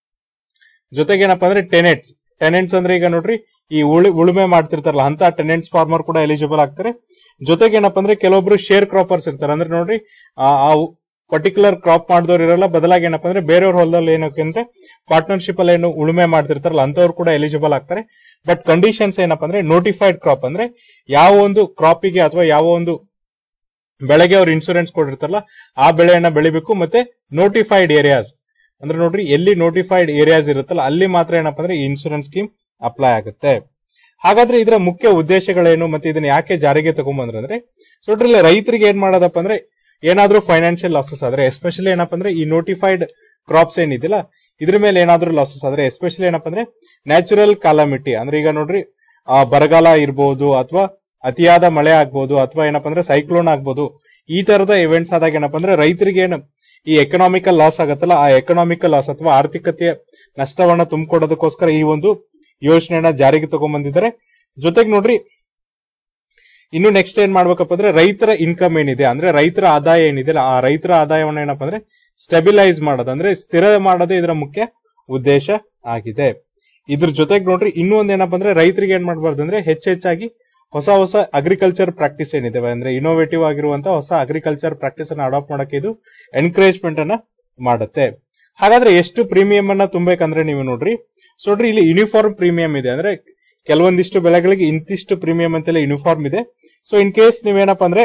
ಜೊತೆಗೆ ಏನಪ್ಪಾ ಅಂದ್ರೆ ಟೆನೆಂಟ್ಸ್ ಟೆನೆಂಟ್ಸ್ ಅಂದ್ರೆ ಈಗ ನೋಡ್ರಿ ಈ ಉಳು ಉಳುಮೆ ಮಾಡ್ತಿರ್ತಾರಲ್ಲ ಅಂತ ಟೆನೆಂಟ್ಸ್ ಫಾರ್ಮರ್ ಕೂಡ ಎಲಿಜಿಬಲ್ ಆಗ್ತಾರೆ ಜೊತೆಗೆ ಏನಪ್ಪಾ ಅಂದ್ರೆ ಕೆಲವೊಬ್ರು ಶೇರ್ ಕ್ರಾಪರ್ಸ್ ಇರ್ತಾರೆ ಅಂದ್ರೆ ನೋಡ್ರಿ ಆ ಆ ಪರ್ಟಿಕ್ಯುಲರ್ ಕ್ರಾಪ್ ಮಾಡಿದವ್ರು ಇರಲ್ಲ ಬದಲಾಗಿ ಏನಪ್ಪಾ ಅಂದ್ರೆ ಬೇರೆಯವ್ರ ಹೊಲದಲ್ಲಿ ಏನಕ್ಕೆ ಅಂದ್ರೆ ಪಾರ್ಟ್ನರ್ಶಿಪ್ ಅಲ್ಲಿ ಏನು ಉಳುಮೆ ಮಾಡ್ತಿರ್ತಾರಲ್ಲ ಅಂತವ್ರು ಕೂಡ ಎಲಿಜಿಬಲ್ ಆಗ್ತಾರೆ ಬಟ್ ಕಂಡೀಷನ್ಸ್ ಏನಪ್ಪಾ ಅಂದ್ರೆ ನೋಟಿಫೈಡ್ ಕ್ರಾಪ್ ಅಂದ್ರೆ ಯಾವ ಒಂದು ಕ್ರಾಪಿಗೆ ಅಥವಾ ಯಾವ ಒಂದು ಬೆಳೆಗೆ ಅವ್ರು ಇನ್ಶೂರೆನ್ಸ್ ಕೊಟ್ಟಿರ್ತಾರಲ್ಲ ಆ ಬೆಳೆಯನ್ನ ಬೆಳಿಬೇಕು ಮತ್ತೆ ನೋಟಿಫೈಡ್ ಏರಿಯಾಸ್ ಅಂದ್ರೆ ನೋಡ್ರಿ ಎಲ್ಲಿ ನೋಟಿಫೈಡ್ ಏರಿಯಾಸ್ ಇರುತ್ತಲ್ಲ ಅಲ್ಲಿ ಮಾತ್ರ ಏನಪ್ಪಾ ಅಂದ್ರೆ ಈ ಇನ್ಶೂರೆನ್ಸ್ ಸ್ಕೀಮ್ ಅಪ್ಲೈ ಆಗುತ್ತೆ ಹಾಗಾದ್ರೆ ಇದರ ಮುಖ್ಯ ಉದ್ದೇಶಗಳೇನು ಮತ್ತೆ ಇದನ್ನ ಯಾಕೆ ಜಾರಿಗೆ ತಗೊಂಬಂದ್ರೆ ಅಂದ್ರೆ ಸೊ ನೋಡ್ರಿ ರೈತರಿಗೆ ಏನ್ ಮಾಡೋದಪ್ಪ ಅಂದ್ರೆ ಏನಾದ್ರೂ ಫೈನಾನ್ಷಿಯಲ್ ಲಾಸಸ್ ಆದ್ರೆ ಎಸ್ಪೆಷಲಿ ಏನಪ್ಪಾ ಅಂದ್ರೆ ಈ ನೋಟಿಫೈಡ್ ಕ್ರಾಪ್ಸ್ ಏನಿದಿಲ್ಲ ಇದ್ರ ಮೇಲೆ ಏನಾದ್ರೂ ಲಾಸಸ್ ಆದ್ರೆ ಎಸ್ಪೆಷಲಿ ಏನಪ್ಪಾ ಅಂದ್ರೆ ನ್ಯಾಚುರಲ್ ಕಾಲಮಿಟಿ ಅಂದ್ರೆ ಈಗ ನೋಡ್ರಿ ಆ ಬರಗಾಲ ಇರ್ಬೋದು ಅಥವಾ ಅತಿಯಾದ ಮಳೆ ಆಗ್ಬೋದು ಅಥವಾ ಏನಪ್ಪಾ ಅಂದ್ರೆ ಸೈಕ್ಲೋನ್ ಆಗ್ಬೋದು ಈ ತರದ ಇವೆಂಟ್ಸ್ ಆದಾಗ ಏನಪ್ಪಾ ಅಂದ್ರೆ ರೈತರಿಗೆ ಏನು ಈ ಎಕನಾಮಿಕಲ್ ಲಾಸ್ ಆಗತ್ತಲ್ಲ ಆ ಎಕನಾಮಿಕಲ್ ಲಾಸ್ ಅಥವಾ ಆರ್ಥಿಕತೆಯ ನಷ್ಟವನ್ನ ತುಂಬಿಕೊಡೋದಕ್ಕೋಸ್ಕರ ಈ ಒಂದು ಯೋಜನೆಯನ್ನ ಜಾರಿಗೆ ತಗೊಂಡ್ಬಂದಿದ್ದಾರೆ ಜೊತೆಗೆ ನೋಡ್ರಿ ಇನ್ನು ನೆಕ್ಸ್ಟ್ ಏನ್ ಮಾಡ್ಬೇಕಪ್ಪ ಅಂದ್ರೆ ರೈತರ ಇನ್ಕಮ್ ಏನಿದೆ ಅಂದ್ರೆ ರೈತರ ಆದಾಯ ಏನಿದೆ ಆ ರೈತರ ಆದಾಯವನ್ನ ಏನಪ್ಪಾ ಅಂದ್ರೆ ಸ್ಟೆಬಿಲೈಸ್ ಮಾಡೋದು ಅಂದ್ರೆ ಸ್ಥಿರ ಮಾಡೋದೇ ಇದರ ಮುಖ್ಯ ಉದ್ದೇಶ ಆಗಿದೆ ಇದ್ರ ಜೊತೆಗೆ ನೋಡ್ರಿ ಇನ್ನೂ ಒಂದ್ ಏನಪ್ಪಾ ಅಂದ್ರೆ ರೈತರಿಗೆ ಏನ್ ಮಾಡಬಾರ್ದು ಅಂದ್ರೆ ಹೆಚ್ಚೆಚ್ಚಾಗಿ ಹೊಸ ಹೊಸ ಅಗ್ರಿಕಲ್ಚರ್ ಪ್ರಾಕ್ಟೀಸ್ ಏನಿದೆ ಅಂದ್ರೆ ಇನೋವೇಟಿವ್ ಆಗಿರುವಂತ ಹೊಸ ಅಗ್ರಿಕಲ್ಚರ್ ಪ್ರಾಕ್ಟೀಸ್ ಅನ್ನ ಅಡಾಪ್ಟ್ ಮಾಡಕ್ಕೆ ಇದು ಎನ್ಕರೇಜ್ಮೆಂಟ್ ಅನ್ನ ಮಾಡುತ್ತೆ ಹಾಗಾದ್ರೆ ಎಷ್ಟು ಪ್ರೀಮಿಯಂ ಅನ್ನ ತುಂಬಬೇಕಂದ್ರೆ ನೀವು ನೋಡ್ರಿ ಸೊ ನೋಡ್ರಿ ಇಲ್ಲಿ ಯೂನಿಫಾರ್ಮ್ ಪ್ರೀಮಿಯಂ ಇದೆ ಅಂದ್ರೆ ಕೆಲವೊಂದಿಷ್ಟು ಬೆಳೆಗಳಿಗೆ ಇಂತಿಷ್ಟು ಪ್ರೀಮಿಯಂ ಅಂತೆಲ್ಲ ಯೂನಿಫಾರ್ಮ್ ಇದೆ ಸೊ ಇನ್ ಕೇಸ್ ನೀವೇನಪ್ಪ ಅಂದ್ರೆ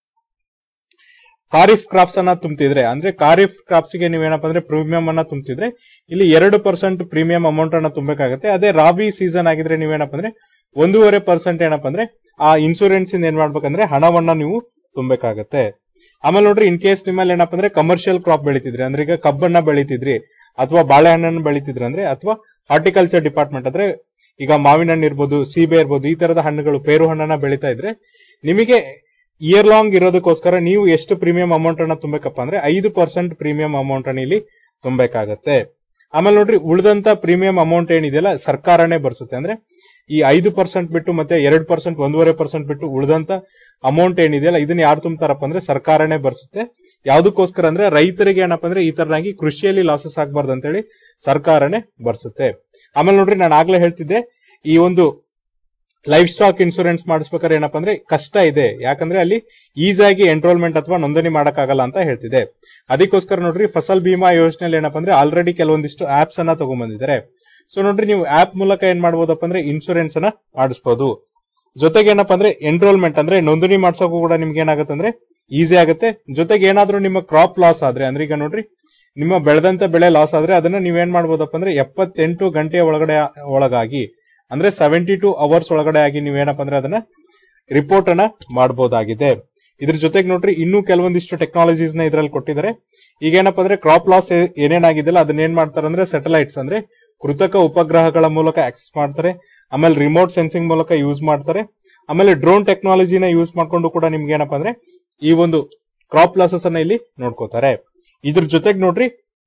ಖಾರಿಫ್ ಕ್ರಾಪ್ಸ್ ಅನ್ನ ತುಂಬ್ತಿದ್ರೆ ಅಂದ್ರೆ ಖಾರಿಫ್ ಕ್ರಾಪ್ಸ್ ಗೆ ನೀವೇನಪ್ಪ ಅಂದ್ರೆ ಪ್ರೀಮಿಯಂ ಅನ್ನ ತುಂಬ್ತಿದ್ರೆ ಇಲ್ಲಿ ಎರಡು ಪರ್ಸೆಂಟ್ ಪ್ರೀಮಿಯಂ ಅಮೌಂಟ್ ಅನ್ನ ತುಂಬಬೇಕಾಗುತ್ತೆ ಅದೇ ರಾಬಿ ಸೀಸನ್ ಆಗಿದ್ರೆ ನೀವೇನಪ್ಪ ಅಂದ್ರೆ ಒಂದೂವರೆ ಪರ್ಸೆಂಟ್ ಏನಪ್ಪ ಅಂದ್ರೆ ಆ ಇನ್ಸೂರೆನ್ಸ್ ಇಂದ ಏನ್ ಮಾಡ್ಬೇಕಂದ್ರೆ ಹಣವನ್ನ ನೀವು ತುಂಬಬೇಕಾಗತ್ತೆ ಆಮೇಲೆ ನೋಡ್ರಿ ಇನ್ ಕೇಸ್ ನಿಮ್ಮಲ್ಲಿ ಏನಪ್ಪ ಅಂದ್ರೆ ಕಮರ್ಷಿಯಲ್ ಕ್ರಾಪ್ ಬೆಳಿತಿದ್ರಿ ಅಂದ್ರೆ ಈಗ ಕಬ್ಬನ್ನ ಬೆಳಿತಿದ್ರಿ ಅಥವಾ ಬಾಳೆಹಣ್ಣನ್ನು ಬೆಳಿತಿದ್ರಿ ಅಂದ್ರೆ ಅಥವಾ ಹಾರ್ಟಿಕಲ್ಚರ್ ಡಿಪಾರ್ಟ್ಮೆಂಟ್ ಅಂದ್ರೆ ಈಗ ಮಾವಿನ ಹಣ್ಣು ಇರ್ಬೋದು ಸೀಬೆ ಇರ್ಬೋದು ಈ ತರದ ಹಣ್ಣುಗಳು ಪೇರು ಹಣ್ಣನ್ನ ಬೆಳಿತಾ ಇದ್ರೆ ನಿಮಗೆ ಇಯರ್ ಲಾಂಗ್ ಇರೋದಕ್ಕೋಸ್ಕರ ನೀವು ಎಷ್ಟು ಪ್ರೀಮಿಯಂ ಅಮೌಂಟ್ ಅನ್ನ ತುಂಬಬೇಕಪ್ಪ ಅಂದ್ರೆ ಐದು ಪರ್ಸೆಂಟ್ ಪ್ರೀಮಿಯಂ ಅಮೌಂಟ್ ಅನ್ನ ಇಲ್ಲಿ ತುಂಬಬೇಕಾಗತ್ತೆ ಆಮೇಲೆ ನೋಡ್ರಿ ಉಳಿದಂತ ಪ್ರೀಮಿಯಂ ಅಮೌಂಟ್ ಏನಿದೆಯಲ್ಲ ಸರ್ಕಾರನೇ ಬರ್ಸುತ್ತೆ ಅಂದ್ರೆ ಈ ಐದು ಪರ್ಸೆಂಟ್ ಬಿಟ್ಟು ಮತ್ತೆ ಎರಡು ಪರ್ಸೆಂಟ್ ಒಂದೂವರೆ ಪರ್ಸೆಂಟ್ ಬಿಟ್ಟು ಉಳಿದಂತ ಅಮೌಂಟ್ ಏನಿದೆಯಲ್ಲ ಇದನ್ನ ಯಾರು ತುಂಬ್ತಾರಪ್ಪ ಅಂದ್ರೆ ಸರ್ಕಾರನೇ ಬರ್ಸುತ್ತೆ ಯಾವ್ದಕ್ಕೋಸ್ಕರ ಅಂದ್ರೆ ರೈತರಿಗೆ ಏನಪ್ಪ ಅಂದ್ರೆ ಈ ತರನಾಗಿ ಕೃಷಿಯಲ್ಲಿ ಲಾಸಸ್ ಆಗ್ಬಾರ್ದು ಅಂತೇಳಿ ಸರ್ಕಾರನೇ ಬರ್ಸುತ್ತೆ ಆಮೇಲೆ ನೋಡ್ರಿ ನಾನು ಆಗ್ಲೇ ಹೇಳ್ತಿದ್ದೆ ಈ ಒಂದು ಲೈಫ್ ಸ್ಟಾಕ್ ಇನ್ಶೂರೆನ್ಸ್ ಮಾಡಿಸ್ಬೇಕಾದ್ರೆ ಏನಪ್ಪಾ ಅಂದ್ರೆ ಕಷ್ಟ ಇದೆ ಯಾಕಂದ್ರೆ ಅಲ್ಲಿ ಈಸಿಯಾಗಿ ಎನ್ರೋಲ್ಮೆಂಟ್ ಅಥವಾ ನೋಂದಣಿ ಮಾಡಕ್ಕಾಗಲ್ಲ ಅಂತ ಹೇಳ್ತಿದೆ ಅದಕ್ಕೋಸ್ಕರ ನೋಡ್ರಿ ಫಸಲ್ ಬಿಮಾ ಯೋಜನೆಯಲ್ಲಿ ಏನಪ್ಪಾ ಅಂದ್ರೆ ಆಲ್ರೆಡಿ ಕೆಲವೊಂದಿಷ್ಟು ಆಪ್ಸ್ ಅನ್ನ ತಗೊಂಡ್ಬಂದಿದ್ದಾರೆ ಸೊ ನೋಡ್ರಿ ನೀವು ಆಪ್ ಮೂಲಕ ಏನ್ ಮಾಡ್ಬೋದಪ್ಪ ಅಂದ್ರೆ ಇನ್ಶೂರೆನ್ಸ್ ಅನ್ನ ಮಾಡಿಸ್ಬೋದು ಜೊತೆಗೆ ಏನಪ್ಪಾ ಅಂದ್ರೆ ಎನ್ರೋಲ್ಮೆಂಟ್ ಅಂದ್ರೆ ನೋಂದಣಿ ಮಾಡ್ಸೋಕು ಕೂಡ ನಿಮ್ಗೆ ಏನಾಗುತ್ತೆ ಅಂದ್ರೆ ಈಸಿ ಆಗುತ್ತೆ ಜೊತೆಗೆ ಏನಾದ್ರೂ ನಿಮ್ಮ ಕ್ರಾಪ್ ಲಾಸ್ ಆದ್ರೆ ಅಂದ್ರೆ ಈಗ ನೋಡ್ರಿ ನಿಮ್ಮ ಬೆಳೆದಂತ ಬೆಳೆ ಲಾಸ್ ಆದ್ರೆ ಅದನ್ನ ನೀವೇನ್ ಮಾಡ್ಬೋದಪ್ಪ ಅಂದ್ರೆ ಎಪ್ಪತ್ತೆಂಟು ಗಂಟೆಯ ಒಳಗಡೆ ಒಳಗಾಗಿ ಅಂದ್ರೆ ಸೆವೆಂಟಿ ಟು ಅವರ್ಸ್ ಒಳಗಡೆ ಆಗಿ ನೀವೇನಪ್ಪ ಅಂದ್ರೆ ಅದನ್ನ ರಿಪೋರ್ಟ್ ಅನ್ನ ಮಾಡಬಹುದಾಗಿದೆ ಇದ್ರ ಜೊತೆಗೆ ನೋಡ್ರಿ ಇನ್ನೂ ಕೆಲವೊಂದಿಷ್ಟು ಟೆಕ್ನಾಲಜೀಸ್ ನ ಇದ್ರಲ್ಲಿ ಕೊಟ್ಟಿದ್ದಾರೆ ಈಗ ಏನಪ್ಪ ಅಂದ್ರೆ ಕ್ರಾಪ್ ಲಾಸ್ ಏನೇನಾಗಿದೆಯಲ್ಲ ಅದನ್ನ ಏನ್ ಮಾಡ್ತಾರೆ ಅಂದ್ರೆ ಸೆಟಲೈಟ್ಸ್ ಅಂದ್ರೆ ಕೃತಕ ಉಪಗ್ರಹಗಳ ಮೂಲಕ ಆಕ್ಸೆಸ್ ಮಾಡ್ತಾರೆ ಆಮೇಲೆ ರಿಮೋಟ್ ಸೆನ್ಸಿಂಗ್ ಮೂಲಕ ಯೂಸ್ ಮಾಡ್ತಾರೆ ಆಮೇಲೆ ಡ್ರೋನ್ ಟೆಕ್ನಾಲಜಿನ ಯೂಸ್ ಮಾಡ್ಕೊಂಡು ಕೂಡ ನಿಮ್ಗೆ ಏನಪ್ಪಾ ಅಂದ್ರೆ ಈ ಒಂದು ಕ್ರಾಪ್ ಲಾಸಸ್ ಅನ್ನ ಇಲ್ಲಿ ನೋಡ್ಕೋತಾರೆ ಇದ್ರ ಜೊತೆಗೆ ನೋಡ್ರಿ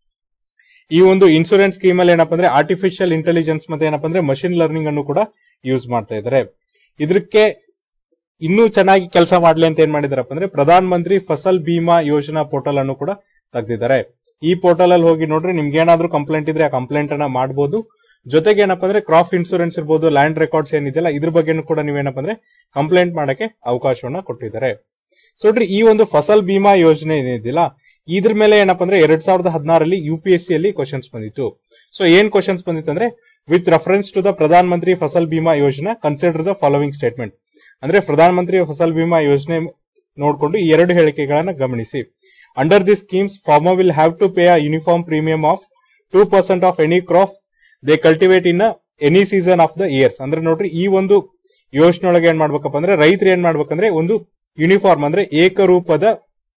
ಈ ಒಂದು ಇನ್ಸೂರೆನ್ಸ್ ಸ್ಕೀಮ್ ಅಲ್ಲಿ ಏನಪ್ಪಾ ಅಂದ್ರೆ ಆರ್ಟಿಫಿಷಿಯಲ್ ಇಂಟೆಲಿಜೆನ್ಸ್ ಮತ್ತೆ ಏನಪ್ಪಾ ಅಂದ್ರೆ ಮಷಿನ್ ಲರ್ನಿಂಗ್ ಅನ್ನು ಕೂಡ ಯೂಸ್ ಮಾಡ್ತಾ ಇದ್ದಾರೆ ಇದಕ್ಕೆ ಇನ್ನೂ ಚೆನ್ನಾಗಿ ಕೆಲಸ ಮಾಡ್ಲಿ ಅಂತ ಏನ್ ಮಾಡಿದಾರಪ್ಪ ಅಂದ್ರೆ ಪ್ರಧಾನ ಮಂತ್ರಿ ಫಸಲ್ ಬಿಮಾ ಯೋಜನಾ ಪೋರ್ಟಲ್ ಅನ್ನು ಕೂಡ ತೆಗ್ದಿದ್ದಾರೆ ಈ ಪೋರ್ಟಲ್ ಅಲ್ಲಿ ಹೋಗಿ ನೋಡ್ರಿ ನಿಮ್ಗೆ ಏನಾದ್ರೂ ಕಂಪ್ಲೇಂಟ್ ಇದ್ರೆ ಆ ಕಂಪ್ಲೇಂಟ್ ಅನ್ನ ಮಾಡಬಹುದು ಜೊತೆಗೆ ಏನಪ್ಪಾ ಅಂದ್ರೆ ಕ್ರಾಪ್ ಇನ್ಸೂರೆನ್ಸ್ ಇರ್ಬೋದು ಲ್ಯಾಂಡ್ ರೆಕಾರ್ಡ್ಸ್ ಏನಿದೆಯಲ್ಲ ಇದ್ರ ಬಗ್ಗೆನೂ ಕೂಡ ನೀವೇನಪ್ಪ ಅಂದ್ರೆ ಕಂಪ್ಲೇಂಟ್ ಮಾಡಕ್ಕೆ ಅವಕಾಶವನ್ನ ಕೊಟ್ಟಿದ್ದಾರೆ ಸೊ ನೋಡ್ರಿ ಈ ಒಂದು ಫಸಲ್ ಬಿಮಾ ಯೋಜನೆ ಏನಿದೆಯಲ್ಲ ಇದ್ರ ಮೇಲೆ ಏನಪ್ಪಾ ಅಂದ್ರೆ ಎರಡ್ ಸಾವಿರದ ಹದಿನಾರಲ್ಲಿ ಯು ಪಿ ಎಸ್ ಸಿ ಅಲ್ಲಿ ಕ್ವಶನ್ಸ್ ಬಂದಿತ್ತು ಸೊ ಏನ್ ಕ್ವಶನ್ಸ್ ಬಂದಿತ್ತು ಅಂದ್ರೆ ವಿತ್ ರೆಫರೆನ್ಸ್ ಟು ದ ಪ್ರಧಾನ ಮಂತ್ರಿ ಫಸಲ್ ಬಿಮಾ ಯೋಜನಾ ಕನ್ಸಿಡರ್ ದ ಫಾಲೋವಿಂಗ್ ಸ್ಟೇಟ್ಮೆಂಟ್ ಅಂದ್ರೆ ಪ್ರಧಾನ ಮಂತ್ರಿ ಫಸಲ್ ಬಿಮಾ ಯೋಜನೆ ನೋಡಿಕೊಂಡು ಈ ಎರಡು ಹೇಳಿಕೆಗಳನ್ನ ಗಮನಿಸಿ under the schemes farmer will have to pay a uniform premium of two percent of any crop they cultivate in any season of the years ಅಂದ್ರೆ ನೋಡ್ರಿ ಈ ಒಂದು ಯೋಜನೆ ಒಳಗೆ ಏನ್ ಮಾಡ್ಬೇಕಪ್ಪ ಅಂದ್ರೆ ರೈತರು ಏನ್ ಮಾಡ್ಬೇಕಂದ್ರೆ ಒಂದು ಯೂನಿಫಾರ್ಮ್ ಅಂದ್ರೆ ಏಕರೂಪದ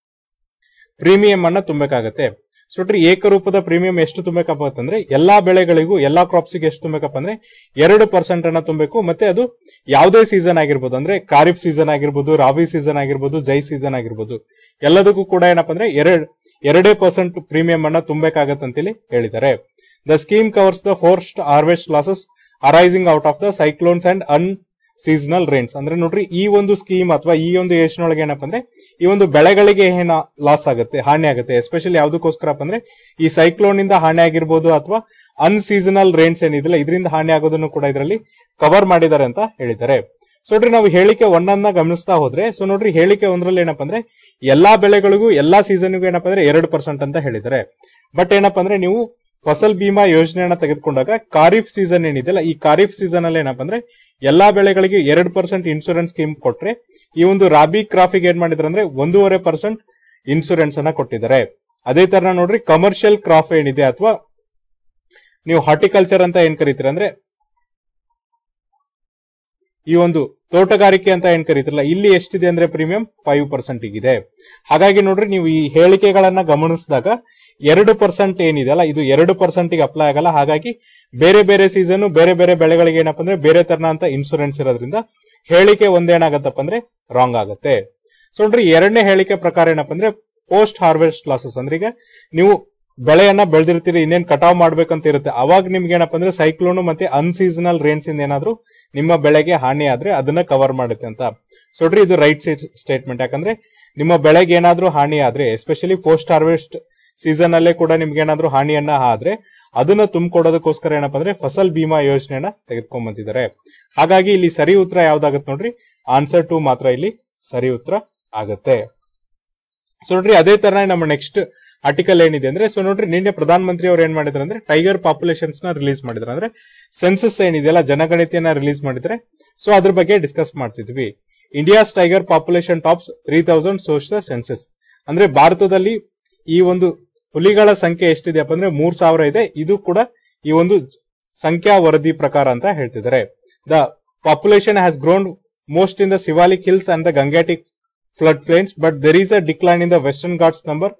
ಪ್ರೀಮಿಯಂ ಅನ್ನ ತುಂಬಬೇಕಾಗತ್ತೆ ಸೊ ನೋಡ್ರಿ ಏಕರೂಪದ ಪ್ರೀಮಿಯಂ ಎಷ್ಟು ತುಂಬಬೇಕಪ್ಪ ಅಂತಂದ್ರೆ ಎಲ್ಲಾ ಬೆಳೆಗಳಿಗೂ ಎಲ್ಲಾ ಕ್ರಾಪ್ಸ್ ಗೆ ಎಷ್ಟು ತುಂಬಬೇಕಪ್ಪ ಅಂದ್ರೆ ಎರಡು ಪರ್ಸೆಂಟ್ ಅನ್ನ ತುಂಬಬೇಕು ಮತ್ತೆ ಅದು ಯಾವುದೇ ಸೀಸನ್ ಆಗಿರ್ಬೋದು ಅಂದ್ರೆ ಖಾರಿಫ್ ಸೀಸನ್ ಆಗಿರ್ಬೋದು ರಾಬಿ ಸೀಸನ್ ಆಗಿರ್ಬೋದು ಜೈ ಸೀಸನ್ ಆಗಿರ್ಬೋದು ಎಲ್ಲದಕ್ಕೂ ಕೂಡ ಏನಪ್ಪಾ ಅಂದ್ರೆ ಎರಡ್ ಎರಡೇ ಪರ್ಸೆಂಟ್ ಪ್ರೀಮಿಯಂ ಅನ್ನ ತುಂಬಬೇಕಾಗತ್ತೆ ಅಂತೇಳಿ ಹೇಳಿದ್ದಾರೆ the scheme covers the post harvest losses arising out of the cyclones and unseasonal rains ಅಂದ್ರೆ ನೋಡ್ರಿ ಈ ಒಂದು ಸ್ಕೀಮ್ ಅಥವಾ ಈ ಒಂದು ಯೋಜನೆ ಒಳಗೆ ಏನಪ್ಪ ಅಂದ್ರೆ ಈ ಒಂದು ಬೆಳೆಗಳಿಗೆ ಏನ ಲಾಸ್ ಆಗುತ್ತೆ ಹಾನಿ ಆಗುತ್ತೆ ಎಸ್ಪೆಷಲಿ ಯಾವ್ದಕ್ಕೋಸ್ಕರಪ್ಪ ಅಂದ್ರೆ ಈ ಸೈಕ್ಲೋನ್ ಇಂದ ಹಾನಿ ಆಗಿರ್ಬೋದು ಅಥವಾ ಅನ್ಸೀಸನಲ್ ರೇನ್ಸ್ ಏನಿದಿಲ್ಲ ಇದರಿಂದ ಹಾನಿ ಆಗೋದನ್ನು ಕೂಡ ಇದರಲ್ಲಿ ಕವರ್ ಮಾಡಿದ್ದಾರೆ ಅಂತ ಹೇಳಿದ್ದಾರೆ ಸೊ ನೋಡ್ರಿ ನಾವು ಹೇಳಿಕೆ ಒಂದನ್ನ ಗಮನಿಸ್ತಾ ಹೋದ್ರೆ ಸೊ ನೋಡ್ರಿ ಹೇಳಿಕೆ ಒಂದ್ರಲ್ಲಿ ಏನಪ್ಪ ಅಂದ್ರೆ ಎಲ್ಲಾ ಬೆಳೆಗಳಿಗೂ ಎಲ್ಲಾ ಸೀಸನ್ಗೂ ಏನಪ್ಪ ಅಂದ್ರೆ ಎರಡು ಪರ್ಸೆಂಟ್ ಅಂತ ಹೇಳಿದ್ದಾರೆ ಬಟ್ ಏನಪ್ಪ ಅಂದ್ರೆ ನೀವು ಫಸಲ್ ಬಿಮಾ ಯೋಜನೆಯನ್ನ ತೆಗೆದುಕೊಂಡಾಗ ಖಾರಿಫ್ ಸೀಸನ್ ಏನಿದೆಯಲ್ಲ ಈ ಖಾರಿಫ್ ಸೀಸನ್ ಅಲ್ಲಿ ಏನಪ್ಪ ಅಂದ್ರೆ ಎಲ್ಲಾ ಬೆಳೆಗಳಿಗೆ ಎರಡು ಪರ್ಸೆಂಟ್ ಇನ್ಶೂರೆನ್ಸ್ ಸ್ಕೀಮ್ ಕೊಟ್ರೆ ಈ ಒಂದು ರಾಬಿ ಕ್ರಾಫಿಗೆ ಏನ್ ಮಾಡಿದ್ರೆ ಅಂದ್ರೆ ಒಂದೂವರೆ ಪರ್ಸೆಂಟ್ ಇನ್ಶೂರೆನ್ಸ್ ಅನ್ನ ಕೊಟ್ಟಿದ್ದಾರೆ ಅದೇ ತರ ನೋಡ್ರಿ ಕಮರ್ಷಿಯಲ್ ಕ್ರಾಪ್ ಏನಿದೆ ಅಥವಾ ನೀವು ಹಾರ್ಟಿಕಲ್ಚರ್ ಅಂತ ಏನ್ ಕರಿತೀರ ಅಂದ್ರೆ ಈ ಒಂದು ತೋಟಗಾರಿಕೆ ಅಂತ ಏನ್ ಕರೀತಿರಲ್ಲ ಇಲ್ಲಿ ಎಷ್ಟಿದೆ ಅಂದ್ರೆ ಪ್ರೀಮಿಯಂ ಫೈವ್ ಪರ್ಸೆಂಟ್ ಇದೆ ಹಾಗಾಗಿ ನೋಡ್ರಿ ನೀವು ಈ ಹೇಳಿಕೆಗಳನ್ನ ಗಮನಿಸಿದಾಗ ಎರಡು ಪರ್ಸೆಂಟ್ ಏನಿದೆಯಲ್ಲ ಇದು ಎರಡು ಪರ್ಸೆಂಟ್ ಗೆ ಅಪ್ಲೈ ಆಗಲ್ಲ ಹಾಗಾಗಿ ಬೇರೆ ಬೇರೆ ಸೀಸನ್ ಬೇರೆ ಬೇರೆ ಬೆಳೆಗಳಿಗೆ ಏನಪ್ಪ ಅಂದ್ರೆ ಬೇರೆ ತರನಂತ ಇನ್ಸೂರೆನ್ಸ್ ಇರೋದ್ರಿಂದ ಹೇಳಿಕೆ ಒಂದೇನಾಗತ್ತಪ್ಪ ಅಂದ್ರೆ ರಾಂಗ್ ಆಗುತ್ತೆ ಸೊ ನೋಡ್ರಿ ಎರಡನೇ ಹೇಳಿಕೆ ಪ್ರಕಾರ ಏನಪ್ಪ ಅಂದ್ರೆ ಪೋಸ್ಟ್ ಹಾರ್ವೆಸ್ಟ್ ಲಾಸಸ್ ಅಂದ್ರೆ ಈಗ ನೀವು ಬೆಳೆಯನ್ನ ಬೆಳೆದಿರ್ತೀರಿ ಇನ್ನೇನ್ ಕಟಾವ್ ಮಾಡ್ಬೇಕಂತ ಇರುತ್ತೆ ಅವಾಗ ನಿಮ್ಗೆ ಏನಪ್ಪ ಅಂದ್ರೆ ಸೈಕ್ಲೋನ್ ಮತ್ತೆ ಅನ್ಸೀಸನಲ್ ರೇನ್ಸ್ ಇಂದ ಏನಾದ್ರು ನಿಮ್ಮ ಬೆಳೆಗೆ ಹಾನಿ ಆದ್ರೆ ಅದನ್ನ ಕವರ್ ಮಾಡುತ್ತೆ ಅಂತ ಸೊ ನೋಡ್ರಿ ಇದು ರೈಟ್ ಸ್ಟೇಟ್ಮೆಂಟ್ ಯಾಕಂದ್ರೆ ನಿಮ್ಮ ಬೆಳೆಗೆ ಏನಾದ್ರೂ ಹಾನಿ ಆದ್ರೆ ಎಸ್ಪೆಷಲಿ ಪೋಸ್ಟ್ ಹಾರ್ವೆಸ್ಟ್ ಸೀಸನ್ ಅಲ್ಲೇ ಕೂಡ ನಿಮ್ಗೆ ಏನಾದ್ರೂ ಹಾನಿಯನ್ನ ಆದ್ರೆ ಅದನ್ನ ತುಂಬಿಕೊಡೋದಕ್ಕೋಸ್ಕರ ಏನಪ್ಪ ಅಂದ್ರೆ ಫಸಲ್ ಬಿಮಾ ಯೋಜನೆಯನ್ನ ತೆಗೆದುಕೊಂಡ್ ಬಂದಿದ್ದಾರೆ ಹಾಗಾಗಿ ಇಲ್ಲಿ ಸರಿ ಉತ್ತರ ಯಾವ್ದಾಗತ್ತೆ ನೋಡ್ರಿ ಆನ್ಸರ್ ಟು ಮಾತ್ರ ಇಲ್ಲಿ ಸರಿ ಉತ್ತರ ಆಗತ್ತೆ ಸೊ ನೋಡ್ರಿ ಅದೇ ತರ ನಮ್ಮ ನೆಕ್ಸ್ಟ್ ಆರ್ಟಿಕಲ್ ಏನಿದೆ ಅಂದ್ರೆ ಸೊ ನೋಡ್ರಿ ನಿನ್ನೆ ಪ್ರಧಾನ ಮಂತ್ರಿ ಅವ್ರು ಏನ್ ಮಾಡಿದ್ರು ಅಂದ್ರೆ ಟೈಗರ್ ಪಾಪ್ಯುಲೇಷನ್ಸ್ ನ ರಿಲೀಸ್ ಮಾಡಿದ್ರು ಅಂದ್ರೆ ಸೆನ್ಸಸ್ ಏನಿದೆಯಲ್ಲ ಜನಗಣತಿಯನ್ನ ರಿಲೀಸ್ ಮಾಡಿದ್ರೆ ಸೊ ಅದ್ರ ಬಗ್ಗೆ ಡಿಸ್ಕಸ್ ಮಾಡ್ತಿದ್ವಿ India's tiger population tops three thousand shows the census ಅಂದ್ರೆ ಭಾರತದಲ್ಲಿ ಈ ಒಂದು ಹುಲಿಗಳ ಸಂಖ್ಯೆ ಎಷ್ಟಿದೆಯಪ್ಪ ಅಂದ್ರೆ ಮೂರ್ ಸಾವಿರ ಇದೆ ಇದು ಕೂಡ ಈ ಒಂದು ಸಂಖ್ಯಾ ವರದಿ ಪ್ರಕಾರ ಅಂತ ಹೇಳ್ತಿದ್ದಾರೆ the population has grown most in the Shivalik hills and the Gangetic flood plains but there is a decline in the Western Ghats number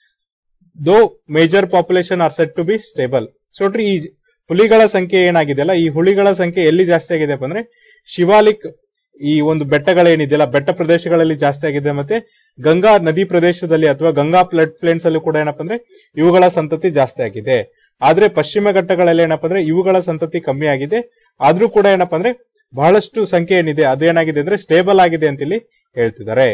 though major population are set to be stable so ನೋಡ್ರಿ ಈ ಹುಲಿಗಳ ಸಂಖ್ಯೆ ಏನಾಗಿದೆಯಲ್ಲ ಈ ಹುಲಿಗಳ ಸಂಖ್ಯೆ ಎಲ್ಲಿ ಜಾಸ್ತಿ ಆಗಿದೆ ಅಂದ್ರೆ ಶಿವಾಲಿಕ್ ಈ ಒಂದು ಬೆಟ್ಟಗಳೇನಿದೆಯಲ್ಲ ಬೆಟ್ಟ ಪ್ರದೇಶಗಳಲ್ಲಿ ಜಾಸ್ತಿ ಆಗಿದೆ ಮತ್ತೆ ಗಂಗಾ ನದಿ ಪ್ರದೇಶದಲ್ಲಿ ಅಥವಾ ಗಂಗಾ ಫ್ಲಡ್ ಪ್ಲೇನ್ಸ್ ಅಲ್ಲೂ ಕೂಡ ಏನಪ್ಪ ಅಂದ್ರೆ ಇವುಗಳ ಸಂತತಿ ಜಾಸ್ತಿ ಆಗಿದೆ ಆದ್ರೆ ಪಶ್ಚಿಮ ಘಟ್ಟಗಳಲ್ಲಿ ಏನಪ್ಪ ಅಂದ್ರೆ ಇವುಗಳ ಸಂತತಿ ಕಮ್ಮಿ ಆಗಿದೆ ಆದ್ರೂ ಕೂಡ ಏನಪ್ಪ ಅಂದ್ರೆ ಬಹಳಷ್ಟು ಸಂಖ್ಯೆ ಏನಿದೆ ಅದೇನಾಗಿದೆ ಅಂದ್ರೆ ಸ್ಟೇಬಲ್ ಆಗಿದೆ ಅಂತ ಇಲ್ಲಿ ಹೇಳ್ತಿದ್ದಾರೆ